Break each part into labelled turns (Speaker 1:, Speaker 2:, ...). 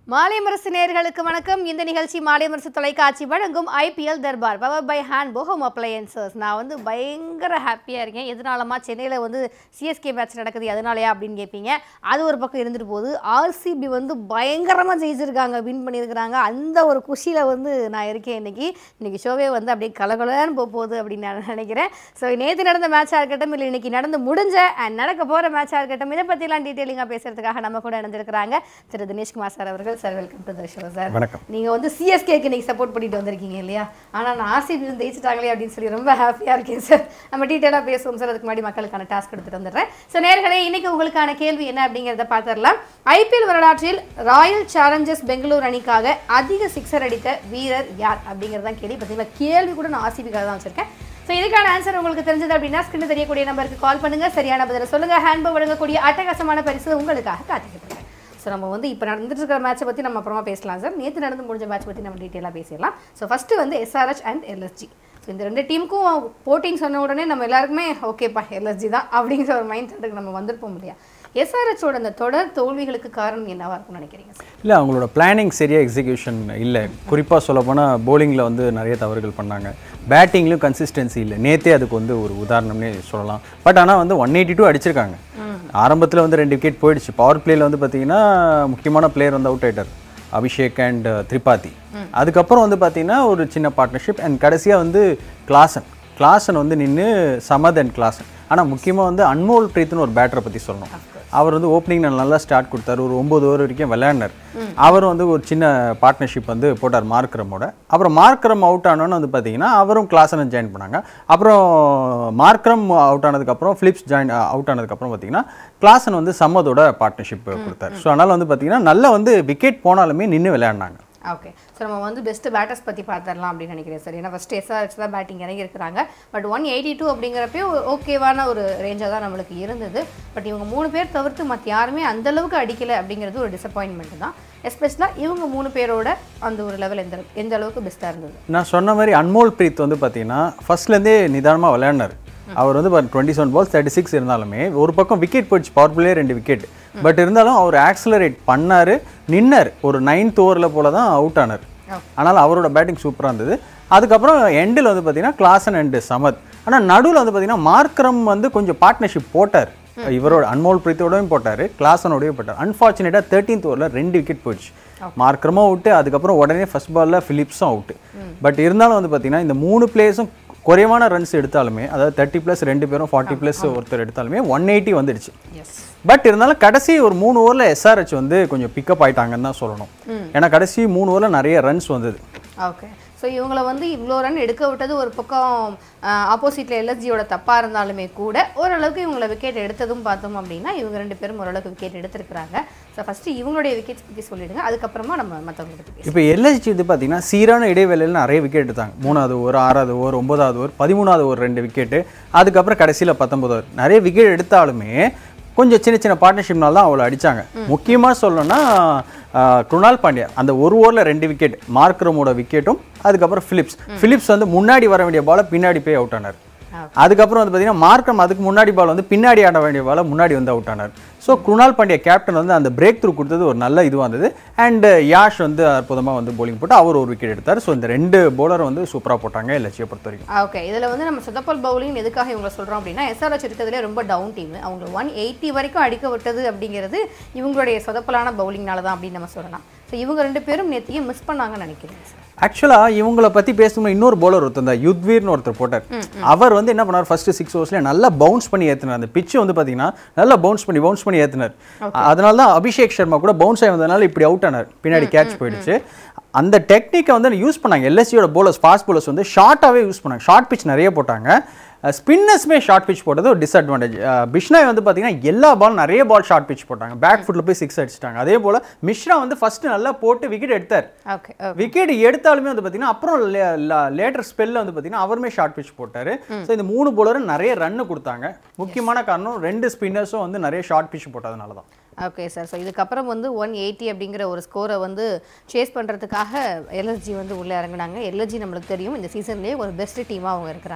Speaker 1: மாலை முரசு நேயர்களுக்கு வணக்கம் இந்த நிகழ்ச்சி மாலை முரசு தொலைக்காட்சி வழங்கும் IPL Darbar power by hand போஹம் அப்ளையன்சஸ் நான் வந்து பயங்கர ஹாப்பியாக இருக்கேன் எதனாலமா சென்னையில் வந்து சிஎஸ்கே மேட்ச் நடக்குது அதனாலயா அப்படின்னு கேட்பீங்க அது ஒரு பக்கம் இருந்துட்டு போகுது ஆர்சிபி வந்து பயங்கரமாக ஜெயிச்சிருக்காங்க வின் பண்ணியிருக்கிறாங்க அந்த ஒரு குஷியில் வந்து நான் இருக்கேன் இன்னைக்கு இன்னைக்கு ஷோவே வந்து அப்படியே கலகலன்னு போக போகுது அப்படின்னு நான் நினைக்கிறேன் ஸோ நேற்று நடந்த மேட்சாக இருக்கட்டும் இல்லை இன்னைக்கு நடந்து முடிஞ்ச அண்ட் நடக்க போகிற மேட்சாக இருக்கட்டும் இதை பற்றிலாம் டீட்டெயிலிங்காக பேசுறதுக்காக நம்ம கூட இணைஞ்சிருக்கிறாங்க திரு தினேஷ்குமார் சார் அவர்கள் sir welcome to the show sir
Speaker 2: வணக்கம்.
Speaker 1: நீங்கள் வந்து சிஎஸ்கேக்கு இன்னைக்கு சப்போர்ட் பண்ணிட்டு வந்திருக்கீங்க இல்லையா ஆனால் நான் ஆர்சிபி வந்து ஜெயிச்சிட்டாங்களே அப்படின்னு சொல்லி ரொம்ப ஹாப்பியாக இருக்கேன் சார் நம்ம டீட்டெயிலாக பேசுவோம் சார் அதுக்கு முன்னாடி மக்களுக்கான டாஸ்க் எடுத்துட்டு வந்துடுறேன் ஸோ நேர்களே இன்னைக்கு உங்களுக்கான கேள்வி என்ன அப்படிங்கிறத பார்த்துடலாம் ஐபிஎல் வரலாற்றில் ராயல் சேலஞ்சர்ஸ் பெங்களூர் அணிக்காக அதிக சிக்ஸர் அடித்த வீரர் யார் அப்படிங்கிறது தான் கேள்வி பார்த்தீங்களா கேள்வி கூட நான் ஆர்சிபிக்காக தான் வச்சிருக்கேன் ஸோ இதுக்கான ஆன்சர் உங்களுக்கு தெரிஞ்சது அப்படின்னா ஸ்கிரீன் தெரியக்கூடிய நம்பருக்கு கால் பண்ணுங்க சரியான பதில சொல்லுங்க ஹேண்ட்போ வழங்கக்கூடிய அட்டகாசமான பரிசு உங்களுக்காக காத்துக்கிட்டு இருக்கேன் ஸோ நம்ம வந்து இப்போ நடந்துட்டு இருக்கிற மேட்சை பற்றி நம்ம அப்புறமா பேசலாம் சார் நேற்று நடந்து முடிஞ்ச மேட்ச் பற்றி நம்ம டீட்டெயிலாக பேசிடலாம் ஸோ ஃபஸ்ட்டு வந்து எஸ்ஆர்ஹெச் அண்ட் எல்எஸ்ஜி ஸோ இந்த ரெண்டு டீமுக்கும் போட்டிங் சொன்ன உடனே நம்ம எல்லாருக்குமே ஓகேப்பா எல்எஸ்ஜி தான் அப்படிங்கிற ஒரு மைண்ட் செட்டுக்கு நம்ம வந்திருப்போம் இல்லையா எஸ்ஆர்ஹெச்சோட அந்த தொடர் தோல்விகளுக்கு காரணம் என்னவா இருக்கும்னு நினைக்கிறீங்க சார்
Speaker 2: இல்லை அவங்களோட பிளானிங் சரியாக எக்ஸிக்யூஷன் இல்லை குறிப்பாக சொல்லப்போனால் போலிங்கில் வந்து நிறைய தவறுகள் பண்ணாங்க பேட்டிங்லையும் கன்சிஸ்டன்சி இல்லை நேத்தே அதுக்கு வந்து ஒரு உதாரணம்னே சொல்லலாம் பட் ஆனால் வந்து ஒன் எயிட்டி டூ அடிச்சிருக்காங்க ஆரம்பத்தில் வந்து ரெண்டு விக்கெட் போயிடுச்சு பவர் பிளேயில் வந்து பார்த்தீங்கன்னா முக்கியமான பிளேயர் வந்து அவுட் ஆயிட்டார் அபிஷேக் அண்ட் திரிபாதி அதுக்கப்புறம் வந்து பார்த்தீங்கன்னா ஒரு சின்ன பார்ட்னர்ஷிப் அண்ட் கடைசியாக வந்து கிளாசன் கிளாசன் வந்து நின்று சமத் அண்ட் கிளாசன் ஆனால் முக்கியமாக வந்து அன்மோல் பிரீத்னு ஒரு பேட்டரை பற்றி சொல்லணும் அவர் வந்து ஓப்பனிங் நல்லா ஸ்டார்ட் கொடுத்தாரு ஒரு ஒம்பது ஓவர் வரைக்கும் விளையாடினார் அவர் வந்து ஒரு சின்ன பார்ட்னர்ஷிப் வந்து போட்டார் மார்க்ரமோட அப்புறம் மார்க்ரம் அவுட் ஆனோன்னு வந்து பார்த்தீங்கன்னா அவரும் கிளாஸனை ஜாயின் பண்ணாங்க அப்புறம் மார்க்ரம் அவுட் ஆனதுக்கப்புறம் ஃபிலிப்ஸ் ஜாயின் அவுட் ஆனதுக்கப்புறம் பார்த்தீங்கன்னா கிளாசன் வந்து சம்மதோட பார்ட்னர்ஷிப் கொடுத்தாரு ஸோ அதனால் வந்து பார்த்தீங்கன்னா நல்லா வந்து விக்கெட் போனாலுமே நின்று விளையாடினாங்க
Speaker 1: ஓகே ஸோ நம்ம வந்து பெஸ்ட் பேட்டர்ஸ் பற்றி பார்த்துடலாம் அப்படின்னு நினைக்கிறேன் சார் ஏன்னா ஃபஸ்ட் எஸ்ஆர்ஹெச் தான் பேட்டிங் இறங்கி இருக்கிறாங்க பட் ஒன் எயிட்டி டூ அப்படிங்கிறப்பே ஓகேவான ஒரு ரேஞ்சாக தான் நம்மளுக்கு இருந்தது பட் இவங்க மூணு பேர் தவிர்த்து மற்ற யாருமே அந்த அளவுக்கு அடிக்கலை அப்படிங்கிறது ஒரு டிசப்பாயின்மெண்ட் தான் எஸ்பெஷலாக இவங்க மூணு பேரோட அந்த ஒரு லெவல் எந்த எந்த அளவுக்கு பெஸ்ட்டாக இருந்தது
Speaker 2: நான் சொன்ன மாதிரி அன்மோல் பிரீத் வந்து பார்த்தீங்கன்னா ஃபர்ஸ்ட்லேருந்தே நிதானமாக விளையாடினார் அவர் வந்து twenty seven balls thirty six இருந்தாலுமே ஒரு பக்கம் விக்கெட் போயிடுச்சு பவர் பிளே ரெண்டு விக்கெட் பட் இருந்தாலும் அவர் ஆக்சலரேட் பண்ணார் நின்னார் ஒரு நைன்த் ஓவரில் போல தான் அவுட் ஆனார் ஆனால் அவரோட பேட்டிங் சூப்பராக இருந்தது அதுக்கப்புறம் எண்டில் வந்து பார்த்தீங்கன்னா கிளாசன் அண்ட் சமத் ஆனால் நடுவில் வந்து பார்த்தீங்கன்னா மார்க்ரம் வந்து கொஞ்சம் பார்ட்னர்ஷிப் போட்டார் இவரோட அன்மோல் பிரீத்தோடயும் போட்டார் கிளாசனோடயும் போட்டார் அன்ஃபார்ச்சுனேட்டாக தேர்ட்டீன்த் ஓவரில் ரெண்டு விக்கெட் போயிடுச்சு மார்க்கரமும் அவுட்டு அதுக்கப்புறம் உடனே ஃபர்ஸ்ட் பாலில் ஃபிலிப்ஸும் அவுட்டு பட் இருந்தாலும் வந்து பார்த்தீங்கன்னா இந்த மூணு பிளேயர்ஸும் குறைவான ரன்ஸ் எடுத்தாலுமே அதாவது தேர்ட்டி ப்ளஸ் ரெண்டு பேரும் ஃபார்ட்டி ப்ளஸ் ஒருத்தர் எடுத்தாலுமே ஒன் எயிட்டி வந்துடுச்சு
Speaker 1: எஸ்
Speaker 2: பட் இருந்தாலும் கடைசி ஒரு மூணு ஓவரில் எஸ்ஆர்ஹெச் வந்து கொஞ்சம் பிக்கப் ஆயிட்டாங்கன்னு தான் சொல்லணும் ஏன்னா கடைசி மூணு ஓவரில் நிறைய ரன்ஸ் வந்தது
Speaker 1: ஓகே ஸோ இவங்கள வந்து இவ்வளோ ரன் எடுக்க விட்டது ஒரு பக்கம் ஆப்போசிட்டில் எல்எஸ்ஜியோட தப்பாக இருந்தாலுமே கூட ஓரளவுக்கு இவங்களை விக்கெட் எடுத்ததும் பார்த்தோம் அப்படின்னா இவங்க ரெண்டு பேரும் ஓரளவுக்கு விக்கெட் எடுத்திருக்கிறாங்க ஸோ ஃபஸ்ட்டு இவங்களுடைய விக்கெட்ஸ் பற்றி சொல்லிடுங்க அதுக்கப்புறமா நம்ம மற்றவங்களை பற்றி பேசலாம்
Speaker 2: இப்போ எல்எஸ்ஜி வந்து பார்த்தீங்கன்னா சீரான இடைவேளையில் நிறைய விக்கெட் எடுத்தாங்க மூணாவது ஓவர் ஆறாவது ஓவர் ஒன்பதாவது ஓவர் பதிமூணாவது ஓவர் ரெண்டு விக்கெட்டு அதுக்கப்புறம் கடைசியில் பத்தொன்பது ஓவர் நிறைய விக்கெட் எடுத்தாலுமே கொஞ்சம் சின்ன சின்ன பார்ட்னர்ஷிப்னால தான் அவ்வளோ அடிச்சாங்க முக்கியமாக சொல்லணும்னா ஆஹ், குருணால் பாண்டியா அந்த ஒரு ஓவரில் ரெண்டு விக்கெட் மார்க்ரமோட விக்கெட்டும் அதுக்கப்புறம் ஃபிலிப்ஸ் ஃபிலிப்ஸ் வந்து முன்னாடி வர வேண்டிய பாலை பின்னாடி போய் அவுட் ஆனார் அதுக்கப்புறம் வந்து பார்த்தீங்கன்னா மார்க்கம் அதுக்கு முன்னாடி பால் வந்து பின்னாடி ஆட வேண்டிய பாலை முன்னாடி வந்து அவுட் ஆனார் ஸோ குருணால் பாண்டியா கேப்டன் வந்து அந்த பிரேக் த்ரூ கொடுத்தது ஒரு நல்ல இதுவாக இருந்தது அண்ட் யாஷ் வந்து அற்புதமாக வந்து bowling போட்டு அவர் ஒரு விக்கெட் எடுத்தார் ஸோ இந்த ரெண்டு bowler வந்து சூப்பராக போட்டாங்க எல்எச்சியை பொறுத்த வரைக்கும்
Speaker 1: ஓகே இதில் வந்து நம்ம சொதப்பல் பவுலிங் எதுக்காக இவங்க சொல்கிறோம் அப்படின்னா எஸ்ஆர்ஹெச் இருக்கிறதுலே ரொம்ப டவுன் டீம் அவங்க ஒன் எயிட்டி வரைக்கும் அடிக்க விட்டது அப்படிங்கிறது இவங்களுடைய சொதப்பலான பவுலிங்னால தான் அப்படின்னு நம்ம சொல்லலாம் ஸோ இவங்க ரெண்டு பேரும் நேத்தியும் மிஸ் பண்ணாங்கன்னு நினைக்கிறேன் சார்
Speaker 2: ஆக்சுவலாக இவங்களை பற்றி பேசணும்னா இன்னொரு bowler ஒருத்தர் இருந்தார் யுத்வீர்னு ஒருத்தர் போட்டார் அவர் வந்து என்ன பண்ணார் ஃபர்ஸ்ட் சிக்ஸ் ஓவர்ஸ்ல நல்லா பவுன்ஸ் பண்ணி ஏற்றினார் அந்த பிச்சு வந்து பார்த்தீங்கன்னா நல்லா பவுன்ஸ் பண்ணி பவுன்ஸ் பண்ணி ஏற்றினார் அதனால தான் அபிஷேக் சர்மா கூட பவுன்ஸ் ஆகி வந்ததுனால இப்படி அவுட் ஆனார் பின்னாடி கேட்ச் போயிடுச்சு அந்த டெக்னிக்கை வந்து யூஸ் பண்ணாங்க எல்எஸ்சியோட bowlers ஃபாஸ்ட் bowlers வந்து ஷார்ட்டாகவே யூஸ் பண்ணாங்க ஷார்ட் பிச் நிறைய போட்டாங்க ஸ்பின்னர்ஸுமே ஷார்ட் பிச் போட்டது ஒரு டிஸ்அட்வான்டேஜ் பிஷ்னாய் வந்து பார்த்தீங்கன்னா எல்லா பால் நிறைய பால் ஷார்ட் பிச் போட்டாங்க பேக் ஃபுட்டில் போய் சிக்ஸ் அடிச்சிட்டாங்க அதே போல் மிஷ்ரா வந்து ஃபர்ஸ்ட் நல்லா போட்டு விக்கெட் எடுத்தார்
Speaker 1: ஓகே
Speaker 2: விக்கெட் எடுத்தாலுமே வந்து பார்த்தீங்கன்னா அப்புறம் லேட்டர் ஸ்பெல்ல வந்து பார்த்தீங்கன்னா அவருமே ஷார்ட் பிச் போட்டாரு ஸோ இந்த மூணு போலரும் நிறைய ரன்னு கொடுத்தாங்க முக்கியமான காரணம் ரெண்டு ஸ்பின்னர்ஸும் வந்து நிறைய ஷார்ட் பிச் போட்டதுனால தான்
Speaker 1: ஓகே சார் ஸோ இதுக்கப்புறம் வந்து ஒன் எயிட்டி அப்படிங்கிற ஒரு ஸ்கோரை வந்து சேஸ் பண்ணுறதுக்காக எல்எஸ்ஜி வந்து உள்ளே இறங்குனாங்க எல்எஸ்ஜி நம்மளுக்கு தெரியும் இந்த சீசன்லேயே ஒரு பெஸ்ட் டீமாக அவங்க இருக்கிறாங்க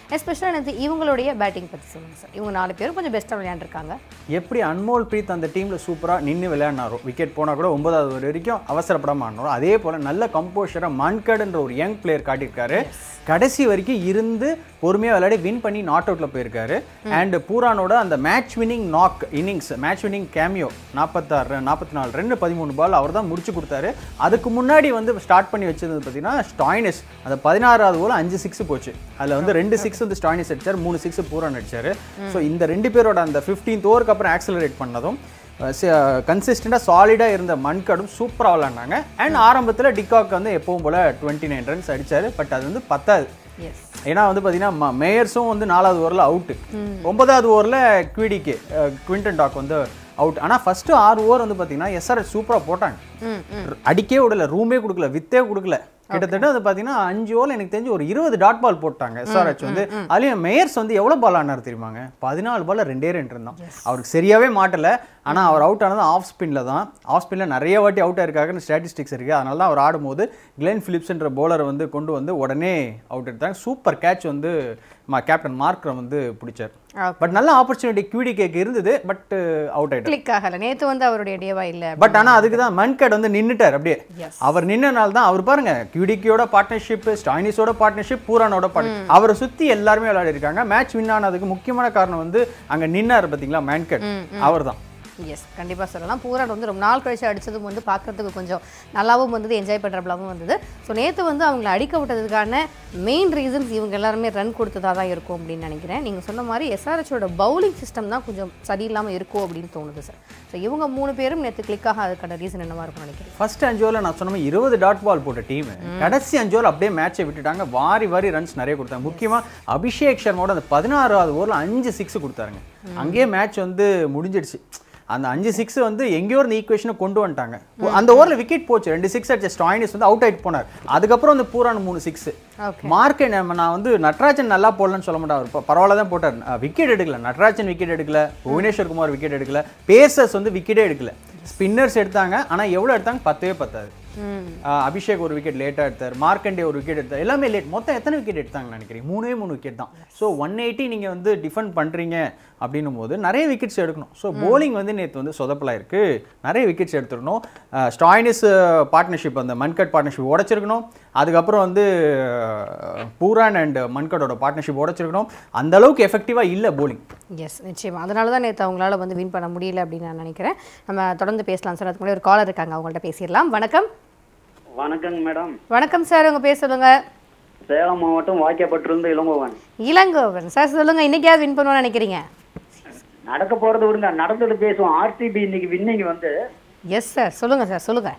Speaker 1: எஸ்பெஷலாக எனக்கு இவங்களுடைய பேட்டிங் பற்றி சொல்லுங்கள் சார் இவங்க நாலு பேரும் கொஞ்சம் பெஸ்ட்டாக விளையாண்டுருக்காங்க
Speaker 2: எப்படி அன்மோல் பிரீத் அந்த டீமில் சூப்பராக நின்று விளையாடினாரோ விக்கெட் போனால் கூட ஒன்பதாவது over வரைக்கும் அவசரப்படாம ஆடினாரோ அதே போல் நல்ல கம்போஷராக மன்கடுன்ற ஒரு யங் பிளேயர் காட்டியிருக்காரு கடைசி வரைக்கும் இருந்து பொறுமையாக விளையாடி வின் பண்ணி நாட் அவுட்டில் போயிருக்காரு அண்ட் பூரானோட அந்த match winning knock innings match winning cameo நாற்பத்தாறு ரன் நாற்பத்தி நாலு ரெண்டு பதிமூணு பால் அவர் தான் முடிச்சு கொடுத்தாரு அதுக்கு முன்னாடி வந்து ஸ்டார்ட் பண்ணி வச்சது பார்த்தீங்கன்னா ஸ்டாய்னஸ் அந்த பதினாறாவது ஓவர் அஞ்சு சிக்ஸ் போச்சு அதில் வந்து ரெண்டு சிக்ஸ் வந்து ஸ்டாய்னஸ் அடிச்சார் மூணு சிக்ஸ் பூரான் அடிச்சாரு ஸோ இந்த ரெண்டு பேரோட அந்த ஃபிஃப்டீன்த் ஓவருக்கு அப்புறம் ஆக்சலரேட் பண்ணதும் கன்சிஸ்டண்டாக சாலிடாக இருந்த மண்கடும் சூப்பராக விளாண்டாங்க அண்ட் ஆரம்பத்தில் டிகாக் வந்து எப்பவும் போல் டுவெண்ட்டி நைன் ரன்ஸ் அடிச்சாரு பட் அது வந்து பத்தாது
Speaker 1: எஸ்
Speaker 2: ஏன்னா வந்து பார்த்தீங்கன்னா மேயர்ஸும் வந்து நாலாவது ஓவரில் அவுட்டு ஒன்பதாவது ஓவரில் குவிடிக்கு குவிண்டன் டாக் வந்து அவுட் ஆனால் ஃபஸ்ட்டு ஆறு ஓவர் வந்து பார்த்தீங்கன்னா எஸ்ஆர்எஸ் சூப்பராக போட்டாங்க
Speaker 1: ம் ம்
Speaker 2: அடிக்கவே விடல ரூமே கொடுக்கல வித்தே கொடுக்கல கிட்டத்தட்ட அது பார்த்தீங்கன்னா அஞ்சு ஓவர் எனக்கு தெரிஞ்சு ஒரு இருபது டாட் பால் போட்டாங்க எஸ்ஆர்ஹெச் வந்து அதுலயும் மேயர்ஸ் வந்து எவ்வளவு பால் ஆனார் தெரியுமாங்க பதினாலு பால்ல ரெண்டே ரெண்டு இருந்தான் அவருக்கு சரியாவே மாட்டல ஆனா அவர் அவுட் ஆனது ஆஃப் ஸ்பின்ல தான் ஆஃப் ஸ்பின்ல நிறைய வாட்டி அவுட் ஆயிருக்காங்கன்னு ஸ்டாட்டிஸ்டிக்ஸ் இருக்கு அதனால தான் அவர் ஆடும்போது கிளென் பிலிப்ஸ்ன்ற bowler வந்து கொண்டு வந்து உடனே அவுட் எடுத்தாங்க சூப்பர் கேட்ச் வந்து கேப்டன் மார்க்ரம் வந்து பிடிச்சார்
Speaker 1: Okay.
Speaker 2: பட் நல்ல ஆப்பர்ச்சுனிட்டி கியூடி கேக் இருந்தது பட் அவுட் ஆயிட்டார்
Speaker 1: கிளிக் ஆகலை நேற்று வந்து அவருடைய டேவா இல்லை
Speaker 2: பட் ஆனா அதுக்கு தான் மன்கட் வந்து நின்னுட்டார் அப்படியே
Speaker 1: Yes.
Speaker 2: அவர் நின்னனால தான் அவர் பாருங்க கியூடிக்கியோட பார்ட்னர்ஷிப் ஸ்டாயினிஸோட பார்ட்னர்ஷிப் பூரானோட பார்ட்னர் அவரை சுத்தி எல்லாருமே விளையாடி இருக்காங்க மேட்ச் வின் ஆனதுக்கு முக்கியமான காரணம் வந்து அங்க நின்னாரு பாத்தீங்களா மேன்கட் அவர்தான்
Speaker 1: எஸ் கண்டிப்பாக சொல்லலாம் பூரான் வந்து ரொம்ப நாள் கழிச்சு அடிச்சதும் வந்து பார்க்கறதுக்கு கொஞ்சம் நல்லாவும் வந்தது என்ஜாய் பண்ணுறப்பலாவும் வந்தது ஸோ நேற்று வந்து அவங்கள அடிக்க விட்டதுக்கான மெயின் ரீசன்ஸ் இவங்க எல்லாருமே ரன் கொடுத்ததாக தான் இருக்கும் அப்படின்னு நினைக்கிறேன் நீங்கள் சொன்ன மாதிரி எஸ்ஆர்ஹெச்சோட பவுலிங் சிஸ்டம் தான் கொஞ்சம் சரியில்லாமல் இருக்கும் அப்படின்னு தோணுது சார் ஸோ இவங்க மூணு பேரும் நேற்று கிளிக்காக அதுக்கான ரீசன் என்னவா இருக்கும்னு நினைக்கிறேன்
Speaker 2: ஃபர்ஸ்ட் அஞ்சு ஓவரில் நான் சொன்ன மாதிரி இருபது டாட் பால் போட்ட டீம் கடைசி அஞ்சு ஓவர் அப்படியே மேட்சை விட்டுட்டாங்க வாரி வாரி ரன்ஸ் நிறைய கொடுத்தாங்க முக்கியமா அபிஷேக் சர்மாவோட அந்த பதினாறாவது ஓவரில் அஞ்சு சிக்ஸ் கொடுத்தாருங்க அங்கேயே மேட்ச் வந்து முடிஞ்சிடுச்சு அந்த அஞ்சு சிக்ஸ் வந்து எங்கேயோ இருந்த ஈக்குவேஷனை கொண்டு வந்துட்டாங்க அந்த ஓவரில் விக்கெட் போச்சு ரெண்டு சிக்ஸ் அடிச்ச ஸ்டாயினிஸ் வந்து அவுட் ஆயிட்டு போனார் அதுக்கப்புறம் வந்து பூரான் மூணு சிக்ஸ்
Speaker 1: ஓகே
Speaker 2: மார்க்கெட் நான் வந்து நட்ராஜன் நல்லா போடலன்னு சொல்ல மாட்டேன் அவர் ப- பரவாயில்ல தான் போட்டார் விக்கெட் எடுக்கல நட்ராஜன் விக்கெட் எடுக்கல புவனேஸ்வர் குமார் விக்கெட் எடுக்கல பேசர்ஸ் வந்து விக்கெட்டே எடுக்கல ஸ்பின்னர்ஸ் எடுத்தாங்க ஆனா எவ்வளவு எடுத்தாங்க பத்தவே பத்தாது
Speaker 1: ம்
Speaker 2: ஆஹ் அபிஷேக் ஒரு விக்கெட் லேட்டாக எடுத்தார் மார்க்கண்டே ஒரு விக்கெட் எடுத்தார் எல்லாமே லேட் மொத்தம் எத்தனை விக்கெட் எடுத்தாங்கன்னு நினைக்கிறீங்க மூணே மூணு விக்கெட் தான் ஸோ ஒன் எயிட்டி நீங்கள் வந்து டிஃபெண்ட் பண்ணுறீங்க அப்படின்னும் போது நிறைய விக்கெட்ஸ் எடுக்கணும் ஸோ bowling வந்து நேற்று வந்து சொதப்பலாக இருக்கு நிறைய விக்கெட்ஸ் எடுத்துருக்கணும் ஸ்டாயினிஸ் பார்ட்னர்ஷிப் அந்த மன்கட் பார்ட்னர்ஷிப் உடச்சிருக்கணும் அதுக்கப்புறம் வந்து அஹ், பூரான் அண்ட் மன்கட்டோட பார்ட்னர்ஷிப் உடச்சிருக்கணும் அந்த அளவுக்கு எஃபெக்டிவாக இல்லை bowling
Speaker 1: எஸ் நிச்சயமா அதனால தான் நேற்று அவங்களால வந்து வின் பண்ண முடியல அப்படின்னு நான் நினைக்கிறேன் நம்ம தொடர்ந்து பேசலாம் சார் அதுக்கு முன்னாடி ஒரு காலர் இருக்காங்க அவங்கள்ட்ட பேசிடலாம் வணக்கம்
Speaker 3: வணக்கங்க மேடம்
Speaker 1: வணக்கம் சார் உங்க பேர் சொல்லுங்க
Speaker 3: சேலம் மாவட்டம் வாக்கியப்பட்டிருந்து இளங்கோவன்
Speaker 1: இளங்கோவன் சார் சொல்லுங்க இன்னைக்காவது வின் பண்ணுவோம்னு நினைக்கிறீங்க
Speaker 3: நடக்க போறது விடுங்க நடந்தது பேசுவோம் ஆர்சிபி இன்னைக்கு வின்னிங் வந்து
Speaker 1: எஸ் சார் சொல்லுங்க சார் சொல்லுங்க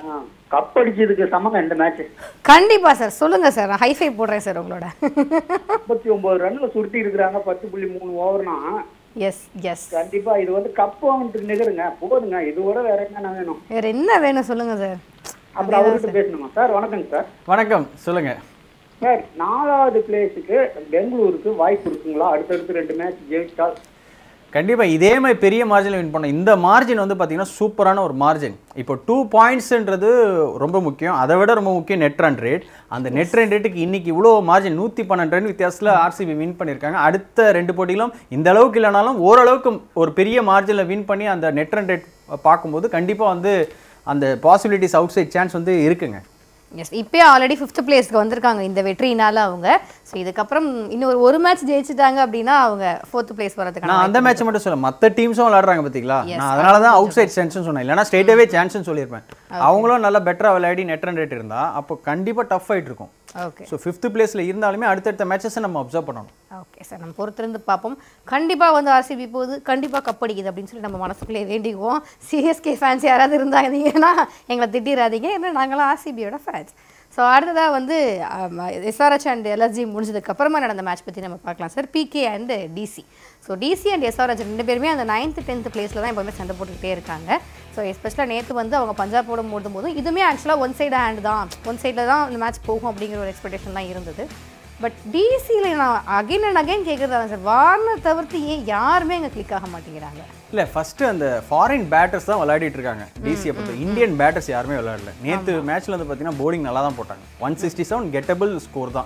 Speaker 3: கப் அடிச்சதுக்கு சமங்க இந்த மேட்ச்
Speaker 1: கண்டிப்பா சார் சொல்லுங்க சார் நான் ஹைஃபை போடுறேன் சார் உங்களோட
Speaker 3: முப்பத்தி ஒன்பது ரன்ல சுருட்டி இருக்கிறாங்க பத்து புள்ளி மூணு ஓவர்னா
Speaker 1: எஸ் எஸ்
Speaker 3: கண்டிப்பா இது வந்து கப் வாங்கிட்டு நிகருங்க போதுங்க இதோட வேற என்ன வேணும்
Speaker 1: வேற என்ன வேணும் சொல்லுங்க சார்
Speaker 3: அப்புறம் அவர்கிட்ட பேசணுமா சார் வணக்கங்க சார்
Speaker 2: வணக்கம் சொல்லுங்க
Speaker 3: சார் நாலாவது பிளேஸுக்கு பெங்களூருக்கு வாய்ப்பு இருக்குங்களா அடுத்தடுத்து ரெண்டு மேட்ச் ஜெயிச்சால்
Speaker 2: கண்டிப்பாக இதே மாதிரி பெரிய மார்ஜினில் வின் பண்ணோம் இந்த மார்ஜின் வந்து பார்த்தீங்கன்னா சூப்பரான ஒரு மார்ஜின் இப்போ டூ பாயிண்ட்ஸ்ன்றது ரொம்ப முக்கியம் அதை விட ரொம்ப முக்கியம் நெட் ரன் ரேட் அந்த நெட் ரன் ரேட்டுக்கு இன்னைக்கு இவ்வளோ மார்ஜின் நூற்றி பன்னெண்டு ரன் வித்தியாசத்தில் ஆர்சிபி வின் பண்ணியிருக்காங்க அடுத்த ரெண்டு போட்டிகளும் இந்த அளவுக்கு இல்லைனாலும் ஓரளவுக்கு ஒரு பெரிய மார்ஜினில் வின் பண்ணி அந்த நெட் ரன் ரேட் பார்க்கும்போது கண்டிப்பாக வந்து அந்த பாசிபிலிட்டிஸ் அவுட் சைட் சான்ஸ் வந்து இருக்குங்க
Speaker 1: எஸ் இப்போயே ஆல்ரெடி ஃபிஃப்த் பிளேஸ்க்கு வந்திருக்காங்க இந்த வெற்றினால அவங்க ஸோ இதுக்கப்புறம் இன்னும் ஒரு ஒரு மேட்ச் ஜெயிச்சிட்டாங்க அப்படின்னா அவங்க ஃபோர்த் பிளேஸ் வரதுக்கான
Speaker 2: நான் அந்த மேட்ச் மட்டும் சொல்ல மற்ற டீம்ஸும் விளையாடுறாங்க பார்த்தீங்களா நான் அதனால தான் அவுட் சைட் சான்ஸ்னு சொன்னேன் இல்லைனா ஸ்ட்ரெயிட்டாகவே சான்ஸ்னு சொல்லியிருப்பேன் அவங்களும் நல்லா பெட்டராக விளையாடி நெட் ரன் ரேட் இருந்தால் அப்போ கண்டிப்பாக டஃப் ஆயிட்டு இருக்கும்
Speaker 1: ஓகே
Speaker 2: ஸோ ஃபிஃப்த் பிளேஸில் இருந்தாலுமே அடுத்தடுத்த மேட்சஸை நம்ம அப்சர்வ் பண்ணணும்
Speaker 1: ஓகே சார் நம்ம பொறுத்திருந்து பார்ப்போம் கண்டிப்பாக வந்து ஆர்சிபி போகுது கண்டிப்பாக கப்படிக்குது அப்படின்னு சொல்லி நம்ம மனசுக்குள்ளே வேண்டிக்குவோம் சிஎஸ்கே ஃபேன்ஸ் யாராவது இருந்தாங்கன்னா எங்களை திட்டிடாதீங்க ஏன்னா நாங்களாம் ஆர்சிபியோட ஃபேன்ஸ் ஸோ அடுத்ததாக வந்து எஸ்ஆர்ஹெச் அண்ட் எல்எஸ்ஜி முடிஞ்சதுக்கு அப்புறமா நடந்த மேட்ச் பற்றி நம்ம பார்க்கலாம் sir PK and DC so DC and SRH ரெண்டு பேருமே அந்த நைன்த் டென்த் பிளேஸில் தான் எப்போவுமே சண்டை போட்டுக்கிட்டே இருக்காங்க ஸோ எஸ்பெஷலாக நேற்று வந்து அவங்க பஞ்சாப் போடும் போதும் போதும் இதுவுமே ஆக்சுவலாக ஒன் சைடு ஹேண்ட் தான் ஒன் சைடில் தான் இந்த மேட்ச் போகும் அப்படிங்கிற ஒரு எக்ஸ்பெக்டேஷன் தான் இருந்தது பட் டிசியில் நான் அகைன் அண்ட் அகைன் கேட்குறது சார் வார்னர் தவிர்த்து ஏன் யாருமே இங்கே கிளிக் ஆக மாட்டேங்கிறாங்க
Speaker 2: இல்லை ஃபஸ்ட்டு அந்த ஃபாரின் பேட்டர்ஸ் தான் விளையாடிட்டு இருக்காங்க டிசியை பொறுத்த இந்தியன் பேட்டர்ஸ் யாருமே விளையாடல நேற்று மேட்ச்சில் வந்து பார்த்தீங்கன்னா bowling நல்லா தான் போட்டாங்க one sixty seven gettable score தான்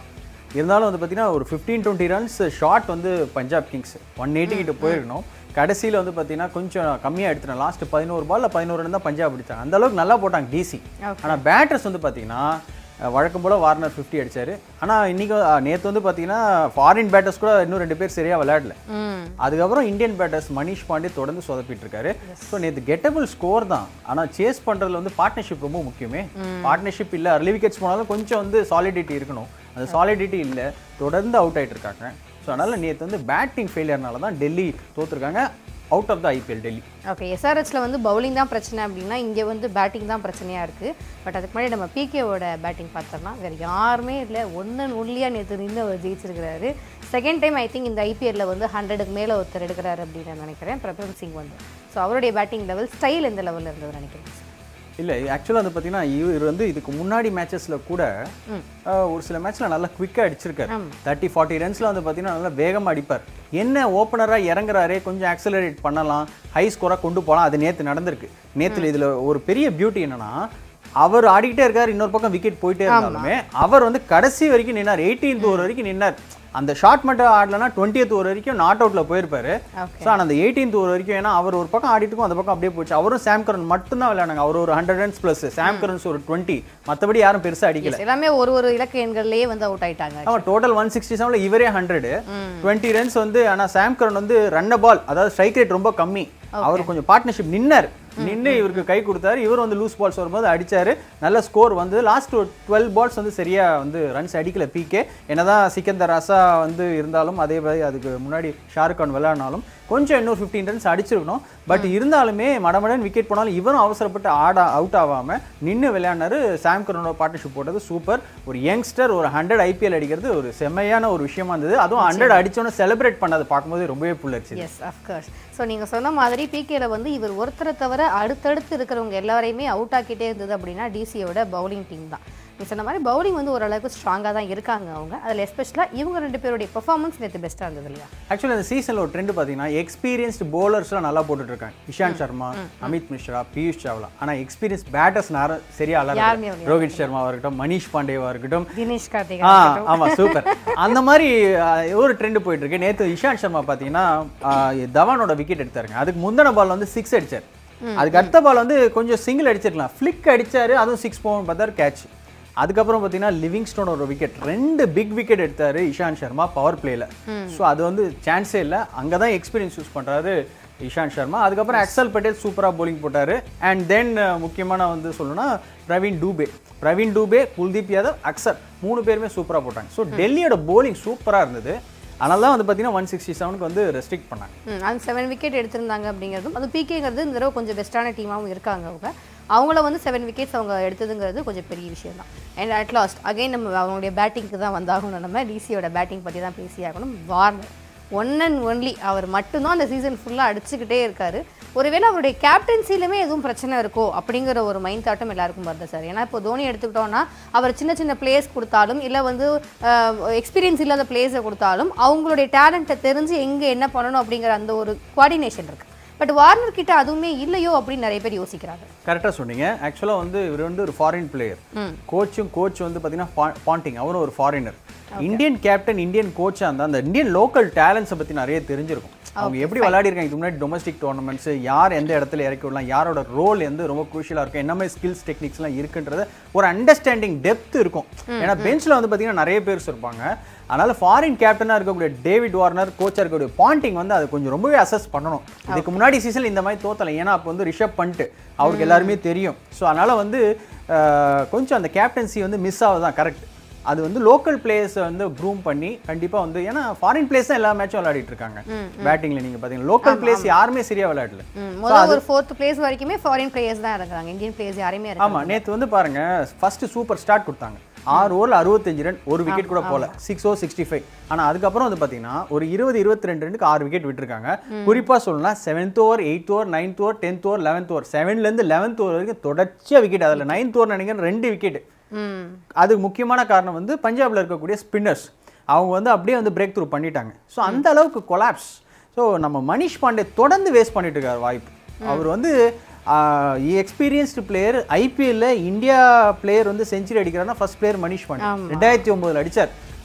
Speaker 2: இருந்தாலும் வந்து பார்த்தீங்கன்னா ஒரு ஃபிஃப்டீன் டுவெண்ட்டி ரன்ஸ் ஷாட் வந்து பஞ்சாப் கிங்ஸ் ஒன் எயிட்டி கிட்ட போயிருக்கணும் கடைசியில் வந்து பார்த்தீங்கன்னா கொஞ்சம் கம்மியாக எடுத்துட்டேன் லாஸ்ட் பதினோரு பால்ல பதினோரு ரன் தான் பஞ்சாப் அடித்தாங்க அந்த அளவுக்கு நல்லா போட்டாங்க டிசி ஆனால் பேட்டர்ஸ் வந்து பார்த்தீங்கன்னா அஹ், வழக்கம் போல் வார்னர் ஃபிஃப்டி அடிச்சாரு ஆனால் இன்னைக்கு நேற்று வந்து பார்த்தீங்கன்னா ஃபாரின் பேட்டர்ஸ் கூட இன்னும் ரெண்டு பேர் சரியாக விளையாடல
Speaker 1: ம்
Speaker 2: அதுக்கப்புறம் இந்தியன் பேட்டர்ஸ் மனிஷ் பாண்டே தொடர்ந்து சொதப்பிட்டு இருக்காரு ஸோ நேற்று கெட்டபிள் ஸ்கோர் தான் ஆனால் சேஸ் பண்றதுல வந்து பார்ட்னர்ஷிப் ரொம்ப முக்கியமே பார்ட்னர்ஷிப் இல்லை அர்லி விக்கெட்ஸ் போனாலும் கொஞ்சம் வந்து சாலிடிட்டி இருக்கணும் அந்த சாலிடிட்டி இல்லை தொடர்ந்து அவுட் ஆயிட்டு இருக்காங்க ஸோ அதனால நேற்று வந்து பேட்டிங் ஃபெயிலியர்னால தான் டெல்லி தோத்துருக்காங்க out of the IPL Delhi
Speaker 1: okay எஸ்ஆர்ஹெச்ல வந்து பவுலிங் தான் பிரச்சனை அப்படின்னா இங்கே வந்து பேட்டிங் தான் பிரச்சனையாக இருக்குது பட் அதுக்கு முன்னாடி நம்ம பிகேவோட பேட்டிங் பார்த்தோம்னா வேறு யாருமே இல்லை ஒன்று ஒல்லியாக நேற்று நின்று அவர் ஜெயிச்சிருக்கிறாரு செகண்ட் டைம் ஐ திங்க் இந்த ஐபிஎல்ல வந்து ஹண்ட்ரடுக்கு மேலே ஒருத்தர் எடுக்கிறாரு அப்படின்னு நான் நினைக்கிறேன் பிரபலம் சிங் வந்து ஸோ அவருடைய பேட்டிங் லெவல் ஸ்டைல் எந்த லெவலில் இருந்தது நினைக்கிறேன்
Speaker 2: இல்லை ஆக்சுவலாக வந்து பார்த்தீங்கன்னா இவர் வந்து இதுக்கு முன்னாடி மேட்சஸில் கூட அஹ், ஒரு சில மேட்ச்சில் நல்லா குவிக்காக அடிச்சிருக்காரு தேர்ட்டி ஃபார்ட்டி ரன்ஸில் வந்து பார்த்தீங்கன்னா நல்லா வேகமாக அடிப்பார் என்ன ஓப்பனராக இறங்குறாரே கொஞ்சம் ஆக்சலரேட் பண்ணலாம் ஹை ஸ்கோராக கொண்டு போகலாம் அது நேற்று நடந்திருக்கு நேற்று இதில் ஒரு பெரிய பியூட்டி என்னன்னா அவர் ஆடிக்கிட்டே இருக்கார் இன்னொரு பக்கம் விக்கெட் போயிட்டே இருந்தாலுமே அவர் வந்து கடைசி வரைக்கும் நின்னார் 18th ஓவர் வரைக்கும் நின்னார் அந்த ஷாட் மட்டும் ஆடலனா 20th ஓவர் வரைக்கும் நாட் அவுட்ல போயிருப்பாரு ஸோ ஆனால் அந்த 18th ஓவர் வரைக்கும் ஏன்னா அவர் ஒரு பக்கம் ஆடிட்டு இருக்கும் அந்த பக்கம் அப்படியே போச்சு அவரும் சாம் கரன் மட்டும்தான் விளையாடுங்க அவர் ஒரு hundred runs plus Sam Curran's ஒரு டுவெண்ட்டி மற்றபடி யாரும் பெருசா அடிக்கல
Speaker 1: Yes, எல்லாமே ஒரு ஒரு இலக்க எண்கள்லேயே வந்து அவுட் ஆயிட்டாங்க
Speaker 2: ஆமா டோட்டல் ஒன் சிக்ஸ்டி செவனில் இவரே ஹண்ட்ரட் டுவெண்ட்டி ரன்ஸ் வந்து ஆனா சாம் கரன் வந்து ரன்ன பால் அதாவது ஸ்ட்ரைக் ரேட் ரொம்ப கம்மி அவர் கொஞ்சம் பார்ட்னர்ஷிப் நின்னார் நின்று இவருக்கு கை கொடுத்தாரு இவர் வந்து லூஸ் பால்ஸ் வரும்போது அடிச்சாரு நல்ல ஸ்கோர் வந்து லாஸ்ட் டுவெல் பால்ஸ் வந்து சரியா வந்து ரன்ஸ் அடிக்கல பிகே என்னதான் சிக்கந்தர் ராசா வந்து இருந்தாலும் அதே மாதிரி அதுக்கு முன்னாடி ஷாருக் கான் விளையாடினாலும் கொஞ்சம் இன்னொரு ஃபிஃப்டீன் ரன்ஸ் அடிச்சிருக்கணும் பட் இருந்தாலுமே மடமடன் விக்கெட் போனாலும் இவரும் அவசரப்பட்டு ஆட அவுட் ஆகாம நின்று விளையாடினாரு சாம் கரனோட பார்ட்னர்ஷிப் போட்டது சூப்பர் ஒரு யங்ஸ்டர் ஒரு ஹண்ட்ரட் ஐபிஎல் அடிக்கிறது ஒரு செம்மையான ஒரு விஷயமா இருந்தது அதுவும் ஹண்ட்ரட் அடிச்சோன்னு செலிப்ரேட் பண்ணதை பார்க்கும்போது ரொம்பவே புல்லரிச்சு
Speaker 1: எஸ் அஃப்கோர்ஸ் ஸோ நீங்கள் சொன்ன மாதிரி பிகேல வந்து இவர் ஒருத்தரை தவிர அடுத்தடுத்து இருக்கிறவங்க எல்லாரையுமே அவுட் ஆக்கிட்டே இருந்தது அப்படின்னா டிசியோட பவுலிங் டீம் தான் நீ சொன்ன மாதிரி பவுலிங் வந்து ஓரளவுக்கு ஸ்ட்ராங்காக தான் இருக்காங்க அவங்க அதில் எஸ்பெஷலாக இவங்க ரெண்டு பேருடைய பெர்ஃபார்மன்ஸ் நேற்று பெஸ்ட்டாக இருந்தது இல்லையா
Speaker 2: ஆக்சுவலி இந்த சீசனில் ஒரு ட்ரெண்ட் பார்த்தீங்கன்னா எக்ஸ்பீரியன்ஸ்டு பவுலர்ஸ்லாம் நல்லா போட்டுட்டு இருக்காங்க இஷாந்த் சர்மா அமித் மிஸ்ரா பியூஷ் சாவ்லா ஆனால் எக்ஸ்பீரியன்ஸ் பேட்டர்ஸ் யாரும் சரியா
Speaker 1: யாருமே
Speaker 2: அலற ரோஹித் சர்மாவா இருக்கட்டும் மனிஷ் பாண்டேவா இருக்கட்டும்
Speaker 1: தினேஷ்
Speaker 2: ஆ
Speaker 1: கார்த்திகா
Speaker 2: ஆமா சூப்பர் அந்த மாதிரி ஆ, ஒரு ட்ரெண்ட் போயிட்டு இருக்கு நேத்து இஷாந்த் சர்மா பாத்தீங்கன்னா ஆ, தவானோட விக்கெட் எடுத்தாருங்க அதுக்கு முந்தின பால் வந்து சிக்ஸ் அடிச்சார் அதுக்கு அடுத்த பால் வந்து கொஞ்சம் சிங்கிள் அடிச்சிருக்கலாம் ஃபிளிக் அடிச்சாரு அதுவும் சிக்ஸ் போகணும் பார்த்தாரு கேட்ச் அதுக்கப்புறம் பார்த்தீங்கன்னா லிவிங்ஸ்டோன் ஒரு விக்கெட் ரெண்டு பிக் விக்கெட் எடுத்தாரு இஷாந்த் சர்மா பவர் பிளேல ஸோ அது வந்து சான்ஸே இல்லை அங்கே தான் எக்ஸ்பீரியன்ஸ் யூஸ் பண்றாரு இஷாந்த் சர்மா அதுக்கப்புறம் அக்சல் பட்டேல் சூப்பராக bowling போட்டாரு அண்ட் தென் முக்கியமான வந்து சொல்லணும்னா பிரவீன் டூபே பிரவீன் டூபே குல்தீப் யாதவ் அக்சர் மூணு பேருமே சூப்பராக போட்டாங்க ஸோ டெல்லியோட bowling சூப்பராக இருந்தது அதனால தான் வந்து பார்த்தீங்கன்னா ஒன் சிக்ஸ்டி செவனுக்கு வந்து ரெஸ்ட்ரிக்ட் பண்ணாங்க
Speaker 1: ம் அந்த செவன் விக்கெட் எடுத்திருந்தாங்க அப்படிங்கிறதும் அது பிகேங்கிறது இந்த தடவை கொஞ்சம் பெஸ்ட்டான டீமாகவும் இருக்காங்க அவங்க அவங்கள வந்து செவன் விக்கெட்ஸ் அவங்க எடுத்ததுங்கிறது கொஞ்சம் பெரிய விஷயம் தான் அண்ட் அட் லாஸ்ட் அகைன் நம்ம அவங்களுடைய பேட்டிங்க்கு தான் வந்தாகணும் நம்ம டிசியோட பேட்டிங் பற்றி தான் பேசியாகணும் வார்னர் ஒன் அண்ட் ஒன்லி அவர் மட்டும்தான் அந்த சீசன் ஃபுல்லாக அடிச்சுக்கிட்டே இருக்காரு ஒருவேளை அவருடைய கேப்டன்சிலுமே எதுவும் பிரச்சனை இருக்கோ அப்படிங்கிற ஒரு மைண்ட் தாட்டம் எல்லாருக்கும் வருது சார் ஏன்னா இப்போ தோனி எடுத்துக்கிட்டோம்னா அவர் சின்ன சின்ன பிளேஸ் கொடுத்தாலும் இல்லை வந்து எக்ஸ்பீரியன்ஸ் இல்லாத பிளேஸை கொடுத்தாலும் அவங்களுடைய டேலண்ட்டை தெரிஞ்சு எங்கே என்ன பண்ணணும் அப்படிங்கிற அந்த ஒரு கோஆர்டினேஷன் இருக்கு பட் வார்னர் கிட்ட அதுவுமே இல்லையோ அப்படின்னு நிறைய பேர் யோசிக்கிறாங்க
Speaker 2: கரெக்டாக சொன்னீங்க ஆக்சுவலாக வந்து இவர் வந்து ஒரு ஃபாரின் பிளேயர் கோச்சும் கோச் வந்து பார்த்தீங்கன்னா பாண்டிங் அவரும் ஒரு ஃபாரினர் இந்தியன் கேப்டன் இந்தியன் கோச்சாக இருந்தால் அந்த இந்தியன் லோக்கல் டேலண்ட்ஸை பற்றி நிறைய தெரிஞ்சிருக்கும் அவங்க எப்படி விளையாடிருக்காங்க இதுக்கு முன்னாடி டொமஸ்டிக் டோர்னமெண்ட்ஸ் யார் எந்த இடத்துல இறக்கி விடலாம் யாரோட ரோல் வந்து ரொம்ப குரூஷியலாக இருக்கும் என்ன மாதிரி ஸ்கில்ஸ் டெக்னிக்ஸ்லாம் இருக்குன்றது ஒரு அண்டர்ஸ்டாண்டிங் டெப்த் இருக்கும் ஏன்னா பெஞ்சில் வந்து பார்த்தீங்கன்னா நிறைய பேர்ஸ் இருப்பாங்க அதனால ஃபாரின் கேப்டனாக இருக்கக்கூடிய டேவிட் வார்னர் கோச்சாக இருக்கக்கூடிய பாண்டிங் வந்து அதை கொஞ்சம் ரொம்பவே அசஸ் பண்ணணும் இதுக்கு முன்னாடி சீசன் இந்த மாதிரி தோத்தலை ஏன்னா அப்போ வந்து ரிஷப் பண்ணிட்டு அவருக்கு எல்லாருமே தெரியும் ஸோ அதனால வந்து அஹ், கொஞ்சம் அந்த கேப்டன்சி வந்து மிஸ் ஆகுதான் கரெக்ட் அது வந்து லோக்கல் பிளேயர்ஸை வந்து ப்ரூம் பண்ணி கண்டிப்பாக வந்து ஏன்னா ஃபாரின் பிளேஸ் தான் எல்லா மேட்சும் விளையாடிட்டு இருக்காங்க பேட்டிங்ல நீங்க பார்த்தீங்கன்னா லோக்கல் பிளேஸ் யாருமே சரியா விளையாடல
Speaker 1: ம், முதல் ஒரு ஃபோர்த் பிளேஸ் வரைக்குமே ஃபாரின் பிளேயர்ஸ் தான் இறங்குறாங்க இந்தியன் பிளேயர்ஸ் யாருமே இறங்க
Speaker 2: ஆமா நேத்து வந்து பாருங்க ஃபர்ஸ்ட் சூப்பர் ஸ்டார்ட் கொடுத்தாங்க ஆறு ஓவரில் அறுபத்தஞ்சு ரன் ஒரு விக்கெட் கூட போல சிக்ஸ் ஓ சிக்ஸ்டி ஃபைவ் ஆனால் அதுக்கப்புறம் வந்து பார்த்தீங்கன்னா ஒரு இருபது இருபத்தி ரெண்டு ரனுக்கு ஆறு விக்கெட் விட்டுருக்காங்க குறிப்பாக சொல்லலாம் seventh over eighth over ninth over tenth over eleventh over செவன்லேருந்து லெவன்த் ஓவர் வரைக்கும் தொடர்ச்சியாக விக்கெட் அதில் நைன்த் ஓவர் நினைக்கிறேன் ரெண்டு விக்கெட்
Speaker 1: ம்
Speaker 2: அதுக்கு முக்கியமான காரணம் வந்து பஞ்சாப்ல இருக்கக்கூடிய ஸ்பின்னர்ஸ் அவங்க வந்து அப்படியே வந்து பிரேக் த்ரூ பண்ணிட்டாங்க ஸோ அந்த அளவுக்கு கொலாப்ஸ் ஸோ நம்ம மனிஷ் பாண்டே தொடர்ந்து வேஸ்ட் பண்ணிட்டு இருக்காரு வாய்ப்பு அவர் வந்து எக்ஸ்பீரியன்ஸ்டு பிளேயர் ஐபிஎல்ல இந்தியா பிளேயர் வந்து செஞ்சுரி அடிக்கிறாருன்னா ஃபர்ஸ்ட் பிளேயர் மனிஷ் பாண்டே ரெண்டாயிரத்தி ஒன்பதுல அடிச்சார்